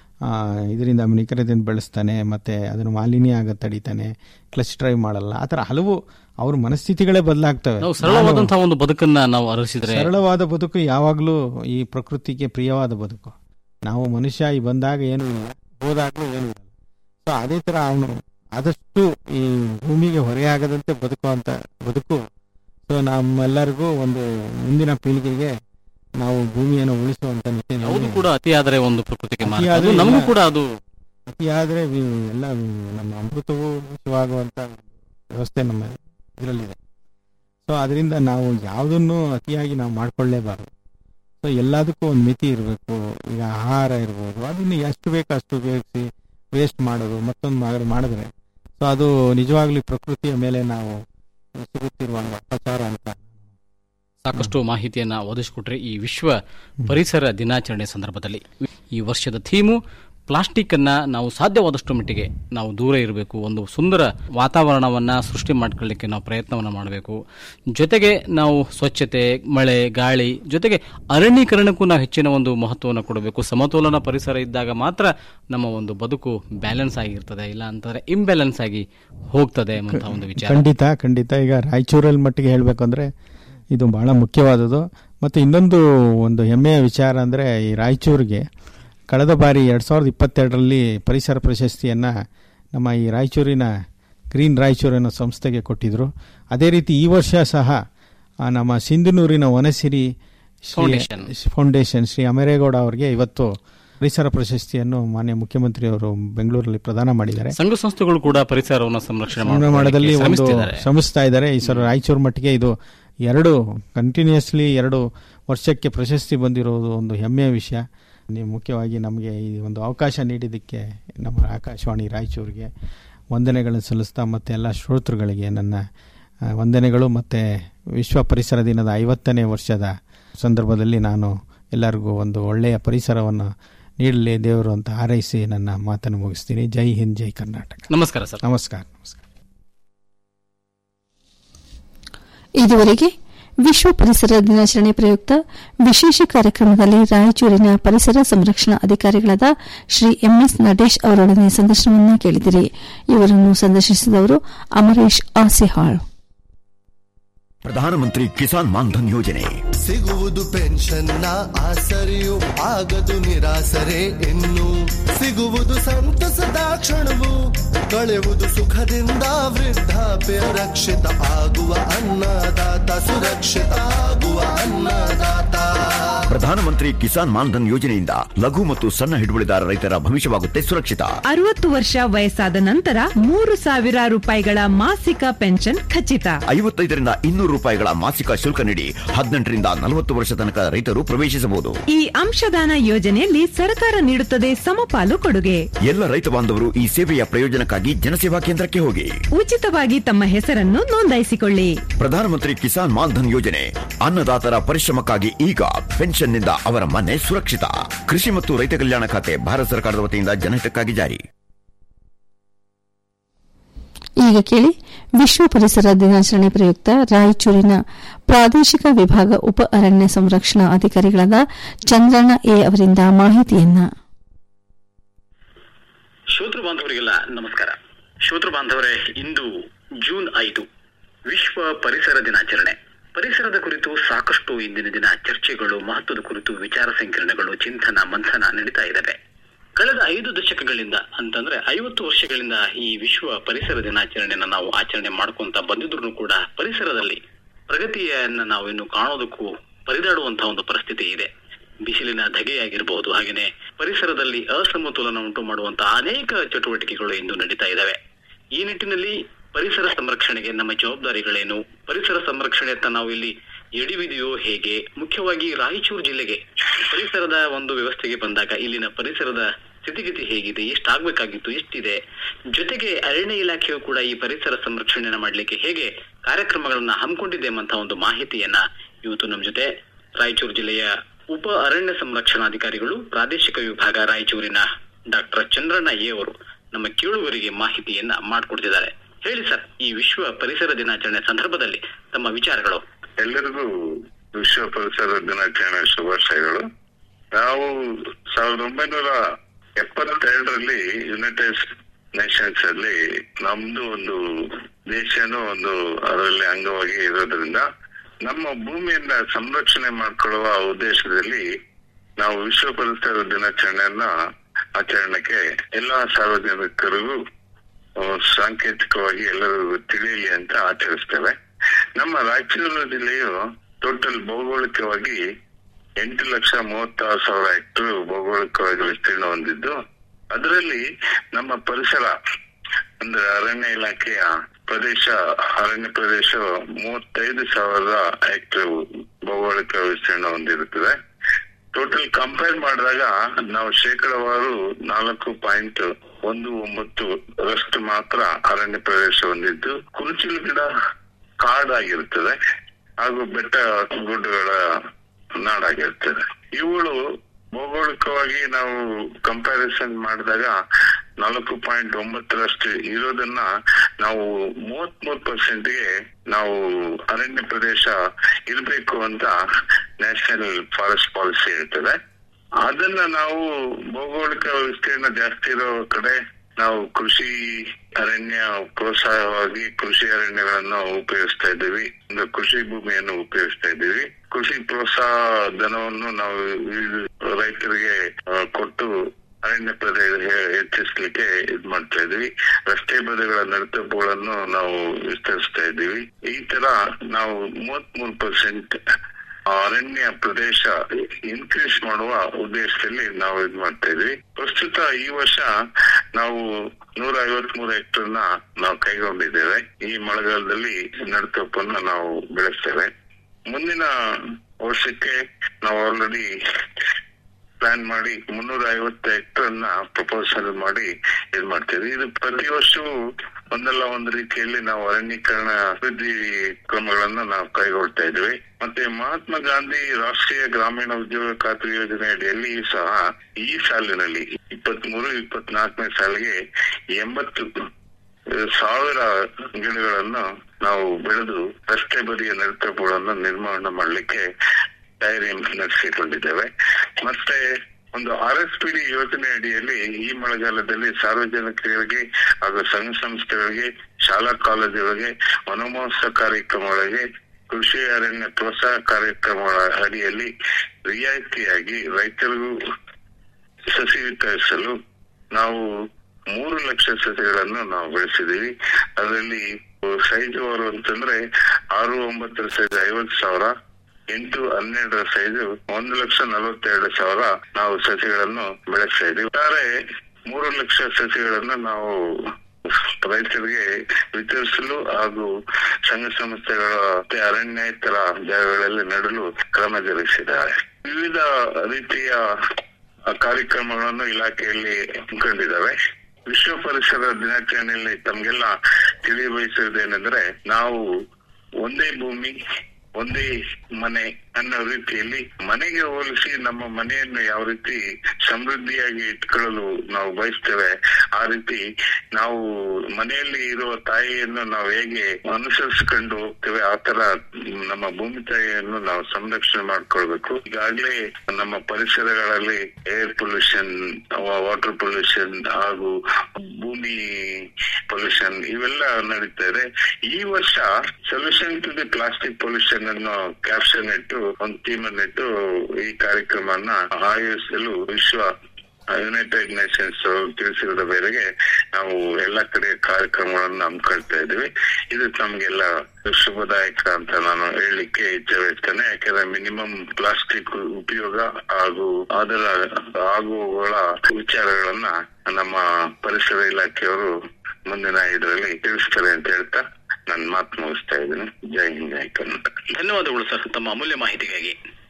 ಇದರಿಂದ ನಿಖರತೆಯಿಂದ ಬೆಳೆಸ್ತಾನೆ ಮತ್ತು ಅದನ್ನು ಮಾಲಿನ್ಯ ಆಗ ತಡಿತಾನೆ ಕ್ಲಚ್ ಡ್ರೈವ್ ಮಾಡಲ್ಲ ಆ ಥರ ಹಲವು ಅವ್ರ ಮನಸ್ಥಿತಿಗಳೇ ಬದಲಾಗ್ತವೆ ನಾವು ಸರಳವಾದಂತಹ ಒಂದು ಬದುಕನ್ನ ನಾವು ಅರಸಿದ್ರೆ ಸರಳವಾದ ಬದುಕು ಯಾವಾಗಲೂ ಈ ಪ್ರಕೃತಿಗೆ ಪ್ರಿಯವಾದ ಬದುಕು ನಾವು ಮನುಷ್ಯ ಈ ಬಂದಾಗ ಏನು ಇಲ್ಲ ಹೋದಾಗಲೂ ಏನು ಇಲ್ಲ ಸೊ ಅದೇ ತರ ಅವನು ಆದಷ್ಟು ಈ ಭೂಮಿಗೆ ಹೊರೆಯಾಗದಂತೆ ಬದುಕುವಂತ ಬದುಕು ಸೊ ನಮ್ಮೆಲ್ಲರಿಗೂ ಒಂದು ಮುಂದಿನ ಪೀಳಿಗೆಗೆ ನಾವು ಭೂಮಿಯನ್ನು ಉಳಿಸುವಂತ ಯಾವುದು ನಿಟ್ಟಿನಲ್ಲಿ ಕೂಡ ಅತಿ ಆದರೆ ಒಂದು ಪ್ರಕೃತಿಗೆ ಮಾರಕ. ಅತಿಯಾದ್ರೆ ಅದು ನಮಗೂ ಇಲ್ಲ. ಕೂಡ ಅದು ಅತಿಯಾದ್ರೆ ವಿ- ಎಲ್ಲ ನಮ್ಮ ಅಮೃತವೂ ವಿಷವಾಗುವಂತ ವ್ಯವಸ್ಥೆ ನಮ್ಮ ಇದರಲ್ಲಿದೆ ಸೊ ಅದರಿಂದ ನಾವು ಯಾವುದನ್ನು ಅತಿಯಾಗಿ ನಾವು ಮಾಡ್ಕೊಳ್ಳೇಬಾರದು ಸೊ ಎಲ್ಲದಕ್ಕೂ ಒಂದು ಮಿತಿ ಇರಬೇಕು ಈಗ ಆಹಾರ ಇರ್ಬೋದು ಅದನ್ನು ಎಷ್ಟು ಬೇಕು ಅಷ್ಟು ಉಪಯೋಗಿಸಿ ವೇಸ್ಟ್ ಮಾಡೋದು ಮತ್ತೊಂದು ಮಾಡಿ ಮಾಡಿದ್ರೆ ಸೊ ಅದು ನಿಜವಾಗ್ಲೂ ಪ್ರಕೃತಿಯ ಮೇಲೆ ನಾವು ಸಿಗುತ್ತಿರುವ ಒಂದು ಅಪಚಾರ ಅಂತ ಸಾಕಷ್ಟು ಮಾಹಿತಿಯನ್ನ ಒದಗಿಸಿಕೊಟ್ರೆ ಈ ವಿಶ್ವ ಪರಿಸರ ದಿನಾಚರಣೆ ಸಂದರ್ಭದಲ್ಲಿ ಈ ವರ್ಷದ ಥೀಮು ಪ್ಲಾಸ್ಟಿಕ್ ಅನ್ನ ನಾವು ಸಾಧ್ಯವಾದಷ್ಟು ಮಟ್ಟಿಗೆ ನಾವು ದೂರ ಇರಬೇಕು ಒಂದು ಸುಂದರ ವಾತಾವರಣವನ್ನ ಸೃಷ್ಟಿ ಮಾಡ್ಕೊಳ್ಳಿಕ್ಕೆ ನಾವು ಪ್ರಯತ್ನವನ್ನ ಮಾಡಬೇಕು ಜೊತೆಗೆ ನಾವು ಸ್ವಚ್ಛತೆ ಮಳೆ ಗಾಳಿ ಜೊತೆಗೆ ಅರಣ್ಯೀಕರಣಕ್ಕೂ ನಾವು ಹೆಚ್ಚಿನ ಒಂದು ಮಹತ್ವವನ್ನು ಕೊಡಬೇಕು ಸಮತೋಲನ ಪರಿಸರ ಇದ್ದಾಗ ಮಾತ್ರ ನಮ್ಮ ಒಂದು ಬದುಕು ಬ್ಯಾಲೆನ್ಸ್ ಆಗಿರ್ತದೆ ಇಲ್ಲ ಅಂತಂದ್ರೆ ಇಂಬ್ಯಾಲೆನ್ಸ್ ಆಗಿ ಹೋಗ್ತದೆ ಎಂಬಂತಹ ಒಂದು ವಿಚಾರ ಖಂಡಿತ ಖಂಡಿತ ಈಗ ರಾಯಚೂರಲ್ಲಿ ಮಟ್ಟಿಗೆ ಹೇಳಬೇಕಂದ್ರೆ ಇದು ಬಹಳ ಮುಖ್ಯವಾದದ್ದು ಮತ್ತು ಇನ್ನೊಂದು ಒಂದು ಹೆಮ್ಮೆಯ ವಿಚಾರ ಅಂದರೆ ಈ ರಾಯಚೂರಿಗೆ ಕಳೆದ ಬಾರಿ ಎರಡು ಸಾವಿರದ ಇಪ್ಪತ್ತೆರಡರಲ್ಲಿ ಪರಿಸರ ಪ್ರಶಸ್ತಿಯನ್ನು ನಮ್ಮ ಈ ರಾಯಚೂರಿನ ಗ್ರೀನ್ ರಾಯಚೂರು ಅನ್ನೋ ಸಂಸ್ಥೆಗೆ ಕೊಟ್ಟಿದ್ರು ಅದೇ ರೀತಿ ಈ ವರ್ಷ ಸಹ ಆ, ನಮ್ಮ ಸಿಂಧನೂರಿನ ವನಸಿರಿ ಶ್ರೀ ಫೌಂಡೇಶನ್. ಫೌಂಡೇಶನ್ ಶ್ರೀ ಅಮರೇಗೌಡ ಅವರಿಗೆ ಇವತ್ತು ಪರಿಸರ ಪ್ರಶಸ್ತಿಯನ್ನು ಮಾನ್ಯ ಮುಖ್ಯಮಂತ್ರಿಯವರು ಬೆಂಗಳೂರಲ್ಲಿ ಪ್ರದಾನ ಮಾಡಿದ್ದಾರೆ ಸಂಘ ಸಂಸ್ಥೆಗಳು ಕೂಡ ಪರಿಸರವನ್ನು ಸಂರಕ್ಷಣೆ ಸಂಗ್ರಹ ಮಾಡೋದಲ್ಲಿ ಮಾಡ್ಕೊಳ್ಳಿಕ್ಕೆ ಒಂದು ಶ್ರಮಿಸ್ತಿದ್ದಾರೆ. ಶ್ರಮಿಸ್ತಾ ಇದ್ದಾರೆ ಈ ಸಲ ರಾಯಚೂರು ಮಟ್ಟಿಗೆ ಇದು ಎರಡು ಕಂಟಿನ್ಯೂಸ್ಲಿ ಎರಡು ವರ್ಷಕ್ಕೆ ಪ್ರಶಸ್ತಿ ಬಂದಿರೋದು ಒಂದು ಹೆಮ್ಮೆಯ ವಿಷಯ ನೀವು ಮುಖ್ಯವಾಗಿ ನಮಗೆ ಈ ಒಂದು ಅವಕಾಶ ನೀಡಿದ್ದಕ್ಕೆ ನಮ್ಮ ಆಕಾಶವಾಣಿ ರಾಯಚೂರಿಗೆ ವಂದನೆಗಳನ್ನು ಸಲ್ಲಿಸ್ತಾ ಮತ್ತು ಎಲ್ಲ ಶ್ರೋತೃಗಳಿಗೆ ನನ್ನ ಆ, ವಂದನೆಗಳು ಮತ್ತು ವಿಶ್ವ ಪರಿಸರ ದಿನದ ಐವತ್ತನೇ ವರ್ಷದ ಸಂದರ್ಭದಲ್ಲಿ ನಾನು ಎಲ್ಲರಿಗೂ ಒಂದು ಒಳ್ಳೆಯ ಪರಿಸರವನ್ನು ನೀಡಲಿ ದೇವರು ಅಂತ ಹಾರೈಸಿ ನನ್ನ ಮಾತನ್ನು ಮುಗಿಸ್ತೀನಿ ಜೈ ಹಿಂದ್ ಜೈ ಕರ್ನಾಟಕ ನಮಸ್ಕಾರ ಸರ್ ನಮಸ್ಕಾರ ನಮಸ್ಕಾರ ಇದುವರೆಗೆ ವಿಶ್ವ ಪರಿಸರ ದಿನಾಚರಣೆ ಪ್ರಯುಕ್ತ ವಿಶೇಷ ಕಾರ್ಯಕ್ರಮದಲ್ಲಿ ರಾಯಚೂರಿನ ಪರಿಸರ ಸಂರಕ್ಷಣಾ ಅಧಿಕಾರಿಗಳಾದ ಶ್ರೀ ಎಂಎಸ್ ನಟೇಶ್ ಅವರೊಡನೆ ಸಂದರ್ಶನವನ್ನ ಕೇಳಿದಿರಿ ಇವರನ್ನು ಸಂದರ್ಶಿಸಿದವರು ಅಮರೇಶ್ ಆಸೆಹಾಳ್ ಪ್ರಧಾನಮಂತ್ರಿ ಕಿಸಾನ್ ಮಾನ್ಧನ್ ಯೋಜನೆ ಸಿಗುವುದು ಪೆನ್ಷನ್ನ ಆಸರೆಯು ಆಗದು ನಿರಾಸರೆ ಇನ್ನು ಸಿಗುವುದು ಸಂತಸದ ಕ್ಷಣವು ಕಳೆಯುವುದು ಸುಖದಿಂದ ವೃದ್ಧಾಪ್ಯ ರಕ್ಷಿತ ಆಗುವ ಅನ್ನದಾತ ಸುರಕ್ಷಿತ ಆಗುವ ಅನ್ನದಾತ ಪ್ರಧಾನಮಂತ್ರಿ ಕಿಸಾನ್ ಮಾನ್ಧನ್ ಯೋಜನೆಯಿಂದ ಲಘು ಮತ್ತು ಸಣ್ಣ ಹಿಡುವಳಿದಾರ ರೈತರ ಭವಿಷ್ಯವಾಗುತ್ತೆ ಸುರಕ್ಷಿತ ಅರವತ್ತು ವರ್ಷ ವಯಸ್ಸಾದ ನಂತರ ಮೂರು ಸಾವಿರ ರೂಪಾಯಿಗಳ ಮಾಸಿಕ ಪೆನ್ಷನ್ ಖಚಿತ ಐವತ್ತೈದರಿಂದ ಇನ್ನೂರು ರೂಪಾಯಿಗಳ ಮಾಸಿಕ ಶುಲ್ಕ ನೀಡಿ ಹದಿನೆಂಟರಿಂದ ನಲವತ್ತು ವರ್ಷ ತನಕ ರೈತರು ಪ್ರವೇಶಿಸಬಹುದು ಈ ಅಂಶದಾನ ಯೋಜನೆಯಲ್ಲಿ ಸರ್ಕಾರ ನೀಡುತ್ತದೆ ಸಮಪಾಲು ಕೊಡುಗೆ ಎಲ್ಲ ರೈತ ಬಾಂಧವರು ಈ ಸೇವೆಯ ಪ್ರಯೋಜನಕ್ಕಾಗಿ ಜನಸೇವಾ ಕೇಂದ್ರಕ್ಕೆ ಹೋಗಿ ಉಚಿತವಾಗಿ ತಮ್ಮ ಹೆಸರನ್ನು ನೋಂದಾಯಿಸಿಕೊಳ್ಳಿ ಪ್ರಧಾನಮಂತ್ರಿ ಕಿಸಾನ್ ಮಾನ್ಧನ್ ಯೋಜನೆ ಅನ್ನದಾತರ ಪರಿಶ್ರಮಕ್ಕಾಗಿ ಈಗ ಪೆನ್ಷನ್ನಿಂದ ಅವರ ಮನೆ ಸುರಕ್ಷಿತ ಕೃಷಿ ಮತ್ತು ರೈತ ಕಲ್ಯಾಣ ಖಾತೆ ಭಾರತ ಸರ್ಕಾರದ ವತಿಯಿಂದ ಜನಹಿತಕ್ಕಾಗಿ ಜಾರಿ ಈಗ ಕೇಳಿ ವಿಶ್ವ ಪರಿಸರ ದಿನಾಚರಣೆ ಪ್ರಯುಕ್ತ ರಾಯಚೂರಿನ ಪ್ರಾದೇಶಿಕ ವಿಭಾಗ ಉಪ ಅರಣ್ಯ ಸಂರಕ್ಷಣಾ ಅಧಿಕಾರಿಗಳಾದ ಚಂದ್ರಣ್ಣ ಎ ಅವರಿಂದ ಮಾಹಿತಿಯನ್ನ ಶ್ರೋತೃ ಬಾಂಧವರಿಗೆಲ್ಲ ನಮಸ್ಕಾರ ಶ್ರೋತೃ ಬಾಂಧವರೇ ಇಂದು ಜೂನ್ ಐದು ವಿಶ್ವ ಪರಿಸರ ದಿನಾಚರಣೆ ಪರಿಸರದ ಕುರಿತು ಸಾಕಷ್ಟು ಇಂದಿನ ದಿನ ಚರ್ಚೆಗಳು ಮಹತ್ವದ ಕುರಿತು ವಿಚಾರ ಸಂಕಿರಣಗಳು ಚಿಂತನ ಮಂಥನ ನಡೀತಾ ಇದ್ದಾವೆ ಕಳೆದ ಐದು ದಶಕಗಳಿಂದ ಅಂತಂದ್ರೆ ಐವತ್ತು ವರ್ಷಗಳಿಂದ ಈ ವಿಶ್ವ ಪರಿಸರ ದಿನಾಚರಣೆಯನ್ನ ನಾವು ಆಚರಣೆ ಮಾಡ್ಕೊಂತ ಬಂದಿದ್ರು ಕೂಡ ಪರಿಸರದಲ್ಲಿ ಪ್ರಗತಿಯನ್ನ ನಾವು ಇನ್ನು ಕಾಣೋದಕ್ಕೂ ಪರಿದಾಡುವಂತಹ ಒಂದು ಪರಿಸ್ಥಿತಿ ಇದೆ ಬಿಸಿಲಿನ ಧಗೆಯಾಗಿರಬಹುದು ಹಾಗೇನೆ ಪರಿಸರದಲ್ಲಿ ಅಸಮತೋಲನ ಉಂಟು ಮಾಡುವಂತಹ ಅನೇಕ ಚಟುವಟಿಕೆಗಳು ಇಂದು ನಡೀತಾ ಇದ್ದಾವೆ ಈ ನಿಟ್ಟಿನಲ್ಲಿ ಪರಿಸರ ಸಂರಕ್ಷಣೆಗೆ ನಮ್ಮ ಜವಾಬ್ದಾರಿಗಳೇನು ಪರಿಸರ ಸಂರಕ್ಷಣೆಯತ್ತ ನಾವು ಇಲ್ಲಿ ಎಡಿವಿದೆಯೋ ಹೇಗೆ ಮುಖ್ಯವಾಗಿ ರಾಯಚೂರು ಜಿಲ್ಲೆಗೆ ಪರಿಸರದ ಒಂದು ವ್ಯವಸ್ಥೆಗೆ ಬಂದಾಗ ಇಲ್ಲಿನ ಪರಿಸರದ ಸ್ಥಿತಿಗತಿ ಹೇಗಿದೆ ಎಷ್ಟಾಗಬೇಕಾಗಿತ್ತು ಎಷ್ಟಿದೆ ಜೊತೆಗೆ ಅರಣ್ಯ ಇಲಾಖೆಯು ಕೂಡ ಈ ಪರಿಸರ ಸಂರಕ್ಷಣೆಯನ್ನ ಮಾಡಲಿಕ್ಕೆ ಹೇಗೆ ಕಾರ್ಯಕ್ರಮಗಳನ್ನ ಹಮ್ಮಿಕೊಂಡಿದೆ ಎಂಬಂತ ಒಂದು ಮಾಹಿತಿಯನ್ನ ಇವತ್ತು ನಮ್ಮ ಜೊತೆ ರಾಯಚೂರು ಜಿಲ್ಲೆಯ ಉಪ ಅರಣ್ಯ ಸಂರಕ್ಷಣಾಧಿಕಾರಿಗಳು ಪ್ರಾದೇಶಿಕ ವಿಭಾಗ ರಾಯಚೂರಿನ ಡಾಕ್ಟರ್ ಚಂದ್ರಣ್ಣ ಎ ಅವರು ನಮ್ಮ ಕೇಳುಗರಿಗೆ ಮಾಹಿತಿಯನ್ನ ಮಾಡಿಕೊಡ್ತಿದ್ದಾರೆ ಹೇಳಿ ಸರ್ ಈ ವಿಶ್ವ ಪರಿಸರ ದಿನಾಚರಣೆ ಸಂದರ್ಭದಲ್ಲಿ ತಮ್ಮ ವಿಚಾರಗಳು ಎಲ್ಲರಿಗೂ ವಿಶ್ವ ಪರಿಸರ ದಿನಾಚರಣೆ ಶುಭಾಶಯಗಳು ನಾವು ಸಾವಿರದ ಒಂಬೈನೂರ ಎಪ್ಪತ್ತೆರಡರಲ್ಲಿ ಯುನೈಟೆಡ್ ನೇಷನ್ಸ್ ಅಲ್ಲಿ ನಮ್ದು ಒಂದು ದೇಶನೂ ಒಂದು ಅದರಲ್ಲಿ ಅಂಗವಾಗಿ ಇರೋದ್ರಿಂದ ನಮ್ಮ ಭೂಮಿಯನ್ನ ಸಂರಕ್ಷಣೆ ಮಾಡ್ಕೊಳ್ಳುವ ಉದ್ದೇಶದಲ್ಲಿ ನಾವು ವಿಶ್ವ ಪರಿಸರ ದಿನಾಚರಣೆಯನ್ನ ಆಚರಣೆಗೆ ಎಲ್ಲಾ ಸಾರ್ವಜನಿಕರಿಗೂ ಆ, ಸಾಂಕೇತಿಕವಾಗಿ ಎಲ್ಲರಿಗೂ ತಿಳಿಯಲಿ ಅಂತ ಆಚರಿಸ್ತೇವೆ ನಮ್ಮ ರಾಯಚೂರು ಜಿಲ್ಲೆಯು ಟೋಟಲ್ ಭೌಗೋಳಿಕವಾಗಿ ಎಂಟು ಲಕ್ಷ ಮೂವತ್ತಾರು ಸಾವಿರ ಹೆಕ್ಟರ್ ಭೌಗೋಳಿಕವಾಗಿ ವಿಸ್ತೀರ್ಣ ಹೊಂದಿದ್ದು ಅದರಲ್ಲಿ ನಮ್ಮ ಪರಿಸರ ಅಂದ್ರೆ ಅರಣ್ಯ ಇಲಾಖೆಯ ಪ್ರದೇಶ ಅರಣ್ಯ ಪ್ರದೇಶ ಮೂವತ್ತೈದು ಸಾವಿರದ ಹೆಕ್ಟರ್ ಭೌಗೋಳಿಕ ವಿಸ್ತೀರ್ಣ ಹೊಂದಿರುತ್ತದೆ ಟೋಟಲ್ ಕಂಪೇರ್ ಮಾಡಿದಾಗ ನಾವು ಶೇಕಡವಾರು ನಾಲ್ಕು ಪಾಯಿಂಟ್ ಒಂದು ಒಂಬತ್ತು ರಷ್ಟು ಮಾತ್ರ ಅರಣ್ಯ ಪ್ರದೇಶ ಹೊಂದಿದ್ದು ಕುರುಚಿಲು ಗಿಡ ಕಾಡಾಗಿರುತ್ತದೆ ಹಾಗೂ ಬೆಟ್ಟ ಗುಡ್ಡಗಳ ನಾಡಾಗಿರ್ತದೆ ಇವುಗಳು ಭೌಗೋಳಿಕವಾಗಿ ನಾವು ಕಂಪ್ಯಾರಿಸನ್ ಮಾಡಿದಾಗ ನಾಲ್ಕು ಪಾಯಿಂಟ್ ಒಂಬತ್ತರಷ್ಟು ಇರೋದನ್ನ ನಾವು ಮೂವತ್ ಮೂರು ಪರ್ಸೆಂಟ್ಗೆ ನಾವು ಅರಣ್ಯ ಪ್ರದೇಶ ಇರಬೇಕು ಅಂತ ನ್ಯಾಷನಲ್ ಫಾರೆಸ್ಟ್ ಪಾಲಿಸಿ ಹೇಳ್ತದೆ ಅದನ್ನ ನಾವು ಭೌಗೋಳಿಕ ವಿಸ್ತೀರ್ಣ ಜಾಸ್ತಿ ಇರೋ ಕಡೆ ನಾವು ಕೃಷಿ ಅರಣ್ಯ ಪ್ರೋತ್ಸಾಹವಾಗಿ ಕೃಷಿ ಅರಣ್ಯಗಳನ್ನು ಉಪಯೋಗಿಸ್ತಾ ಇದ್ದೀವಿ ಅಂದ್ರೆ ಕೃಷಿ ಭೂಮಿಯನ್ನು ಉಪಯೋಗಿಸ್ತಾ ಇದ್ದೀವಿ ಕೃಷಿ ಪ್ರೋತ್ಸಾಹ ಧನವನ್ನು ನಾವು ಈ ರೈತರಿಗೆ ಆ, ಕೊಟ್ಟು ಅರಣ್ಯ ಪ್ರದೇಶ ಹೆಚ್ಚಿಸ್ಲಿಕ್ಕೆ ಇದ್ ಮಾಡ್ತಾ ಇದೀವಿ ರಸ್ತೆ ಬದಿಗಳ ನರ್ತಪುಗಳನ್ನು ನಾವು ವಿಸ್ತರಿಸ್ತಾ ಇದ್ದೀವಿ ಈ ತರ ನಾವು ಮೂವತ್ ಮೂರು ಪರ್ಸೆಂಟ್ ಅರಣ್ಯ ಪ್ರದೇಶ ಇನ್ಕ್ರೀಸ್ ಮಾಡುವ ಉದ್ದೇಶದಲ್ಲಿ ನಾವು ಇದ್ ಮಾಡ್ತಾ ಇದ್ವಿ ಪ್ರಸ್ತುತ ಈ ವರ್ಷ ನಾವು ನೂರ ಐವತ್ ಮೂರು ಹೆಕ್ಟರ್ ನ ನಾವು ಕೈಗೊಂಡಿದ್ದೇವೆ ಈ ಮಳೆಗಾಲದಲ್ಲಿ ನಡತಪ್ಪನ್ನ ನಾವು ಬೆಳೆಸ್ತೇವೆ ಮುಂದಿನ ವರ್ಷಕ್ಕೆ ನಾವು ಆಲ್ರೆಡಿ ಪ್ಲಾನ್ ಮಾಡಿ ಮುನ್ನೂರ ಐವತ್ತು ಹೆಕ್ಟರ್ ನ ಪ್ರಪೋಸಲ್ ಮಾಡಿ ಇದ್ ಮಾಡ್ತೇವೆ ಇದು ಪ್ರತಿ ವರ್ಷವೂ ಒಂದಲ್ಲ ಒಂದು ರೀತಿಯಲ್ಲಿ ನಾವು ಅರಣ್ಯೀಕರಣ ಅಭಿವೃದ್ಧಿ ಕ್ರಮಗಳನ್ನ ನಾವು ಕೈಗೊಳ್ತಾ ಇದ್ವಿ ಮತ್ತೆ ಮಹಾತ್ಮ ಗಾಂಧಿ ರಾಷ್ಟ್ರೀಯ ಗ್ರಾಮೀಣ ಉದ್ಯೋಗ ಖಾತ್ರಿ ಯೋಜನೆ ಅಡಿಯಲ್ಲಿ ಸಹ ಈ ಸಾಲಿನಲ್ಲಿ ಇಪ್ಪತ್ತ್ ಮೂರು ಇಪ್ಪತ್ನಾಲ್ಕನೇ ಸಾಲಿಗೆ ಎಂಬತ್ತು ಸಾವಿರ ಗಿಡಗಳನ್ನು ನಾವು ಬೆಳೆದು ರಸ್ತೆ ಬದಿಯ ನರ್ತಪುಗಳನ್ನು ನಿರ್ಮಾಣ ಮಾಡಲಿಕ್ಕೆ ತಯಾರಿ ನಡೆಸಿಕೊಂಡಿದ್ದೇವೆ ಮತ್ತೆ ಒಂದು ಆರ್ ಎಸ್ ಪಿ ಡಿ ಯೋಜನೆ ಅಡಿಯಲ್ಲಿ ಈ ಮಳೆಗಾಲದಲ್ಲಿ ಸಾರ್ವಜನಿಕರಿಗೆ ಹಾಗೂ ಸಂಘ ಸಂಸ್ಥೆಗಳಿಗೆ ಶಾಲಾ ಕಾಲೇಜುಗಳಿಗೆ ವನಮಹೋತ್ಸವ ಕಾರ್ಯಕ್ರಮಗಳಿಗೆ ಕೃಷಿ ಅರಣ್ಯ ಪ್ರೋತ್ಸಾಹ ಕಾರ್ಯಕ್ರಮಗಳ ಅಡಿಯಲ್ಲಿ ರಿಯಾಯಿತಿಯಾಗಿ ರೈತರಿಗೂ ಸಸಿ ವಿತರಿಸಲು ನಾವು ಮೂರು ಲಕ್ಷ ಸಸಿಗಳನ್ನು ನಾವು ಬೆಳೆಸಿದೀವಿ ಅದರಲ್ಲಿ ಸೈಜ್ ಅವರು ಅಂತಂದ್ರೆ ಆರು ಒಂಬತ್ತರ ಸೈಜ್ ಐವತ್ತು ಸಾವಿರ ಎಂಟು ಹನ್ನೆರಡರ ಸೈಜ್ ಒಂದು ಲಕ್ಷ ನಲವತ್ತೆರಡು ಸಾವಿರ ನಾವು ಸಸಿಗಳನ್ನು ಬೆಳೆಸ್ತಾ ಇದ್ದೀವಿ ಒಟ್ಟಾರೆ ಮೂರು ಲಕ್ಷ ಸಸಿಗಳನ್ನು ನಾವು ರೈತರಿಗೆ ವಿತರಿಸಲು ಹಾಗೂ ಸಂಘ ಸಂಸ್ಥೆಗಳ ಮತ್ತೆ ಅರಣ್ಯೇತರ ಜಾಗಗಳಲ್ಲಿ ನೆಡಲು ಕ್ರಮ ಜರುಗಿಸಿದ್ದಾರೆ ವಿವಿಧ ರೀತಿಯ ಕಾರ್ಯಕ್ರಮಗಳನ್ನು ಇಲಾಖೆಯಲ್ಲಿ ಹಮ್ಮಿಕೊಂಡಿದ್ದಾವೆ ವಿಶ್ವ ಪರಿಸರ ದಿನಾಚರಣೆಯಲ್ಲಿ ತಮ್ಗೆಲ್ಲ ತಿಳಿಯಬಯಸುವುದೇನೆಂದ್ರೆ ನಾವು ಒಂದೇ ಭೂಮಿ ಒಂದೇ ಮನೆ ಅನ್ನೋ ರೀತಿಯಲ್ಲಿ ಮನೆಗೆ ಹೋಲಿಸಿ ನಮ್ಮ ಮನೆಯನ್ನು ಯಾವ ರೀತಿ ಸಮೃದ್ಧಿಯಾಗಿ ಇಟ್ಕೊಳ್ಳಲು ನಾವು ಬಯಸ್ತೇವೆ ಆ ರೀತಿ ನಾವು ಮನೆಯಲ್ಲಿ ಇರುವ ತಾಯಿಯನ್ನು ನಾವು ಹೇಗೆ ಅನುಸರಿಸಿಕೊಂಡು ಹೋಗ್ತೇವೆ ಆ ತರ ನಮ್ಮ ಭೂಮಿ ತಾಯಿಯನ್ನು ನಾವು ಸಂರಕ್ಷಣೆ ಮಾಡ್ಕೊಳ್ಬೇಕು ಈಗಾಗಲೇ ನಮ್ಮ ಪರಿಸರಗಳಲ್ಲಿ ಏರ್ ಪೊಲ್ಯೂಷನ್ ವಾಟರ್ ಪೊಲ್ಯೂಷನ್ ಹಾಗೂ ಭೂಮಿ ಪೊಲ್ಯೂಷನ್ ಇವೆಲ್ಲ ನಡೀತಾ ಇದೆ ಈ ವರ್ಷ solution to the plastic pollution ಅನ್ನೋ ಕ್ಯಾಪ್ಷನ್ ಇಟ್ಟು ಒಂದು ಥೀಮ್ ಅನ್ನು ಇಟ್ಟು ಈ ಕಾರ್ಯಕ್ರಮನ ಆಯೋಜಿಸಲು ವಿಶ್ವ ಯುನೈಟೆಡ್ ನೇಷನ್ಸ್ ತಿಳಿಸಿದ ಮೇರೆಗೆ ನಾವು ಎಲ್ಲ ಕಡೆ ಕಾರ್ಯಕ್ರಮಗಳನ್ನು ಹಮ್ಮಿಕೊಳ್ತಾ ಇದ್ದೀವಿ ಇದು ನಮ್ಗೆಲ್ಲ ಶುಭದಾಯಕ ಅಂತ ನಾನು ಹೇಳಲಿಕ್ಕೆ ಇಚ್ಛೆ ಬಯಸ್ತೇನೆ ಯಾಕಂದ್ರೆ ಮಿನಿಮಮ್ ಪ್ಲಾಸ್ಟಿಕ್ ಉಪಯೋಗ ಹಾಗೂ ಅದರ ಆಗುವಗಳ ವಿಚಾರಗಳನ್ನ ನಮ್ಮ ಪರಿಸರ ಇಲಾಖೆಯವರು ಮುಂದಿನ ಇದರಲ್ಲಿ ತಿಳಿಸ್ತಾರೆ ಅಂತ ಹೇಳ್ತಾ ನನ್ನ ಮಾತು ಮುಗಿಸ್ತಾ ಇದ್ದೀನಿ ಜೈ ಹಿಂದ್ ಜೈ ಕರ್ನಾಟಕ ಧನ್ಯವಾದಗಳು ಸರ್ ತಮ್ಮ ಅಮೂಲ್ಯ ಮಾಹಿತಿಗಾಗಿ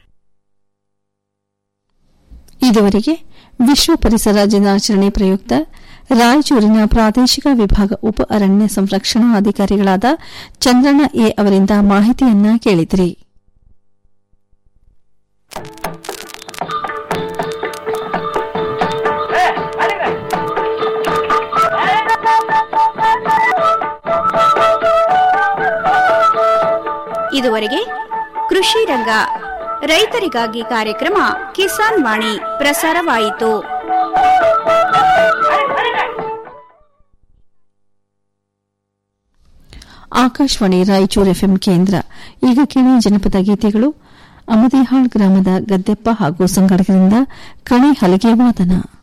ಇದುವರೆಗೆ ವಿಶ್ವ ಪರಿಸರ ದಿನಾಚರಣೆ ಪ್ರಯುಕ್ತ ರಾಯಚೂರಿನ ಪ್ರಾದೇಶಿಕ ವಿಭಾಗ ಉಪ ಅರಣ್ಯ ಸಂರಕ್ಷಣಾ ಅಧಿಕಾರಿಗಳಾದ ಚಂದ್ರಣ್ಣ ಎ ಅವರಿಂದ ಮಾಹಿತಿಯನ್ನ ಕೇಳಿದಿರಿ ಇದುವರೆಗೆ ಕೃಷಿ ರಂಗ ರೈತರಿಗಾಗಿ ಕಾರ್ಯಕ್ರಮ ಕಿಸಾನ್ ವಾಣಿ ಪ್ರಸಾರವಾಯಿತು ಆಕಾಶವಾಣಿ ರಾಯಚೂರು ಎಫ್ಎಂ ಕೇಂದ್ರ ಈಗ ಕೇಳಿ ಜನಪದ ಗೀತೆಗಳು ಅಮದೇಹಾಳ್ ಗ್ರಾಮದ ಗದ್ದೆಪ್ಪ ಹಾಗೂ ಸಂಗಡಗರಿಂದ ಕಣಿ ಹಲಗೆ ವಾದನ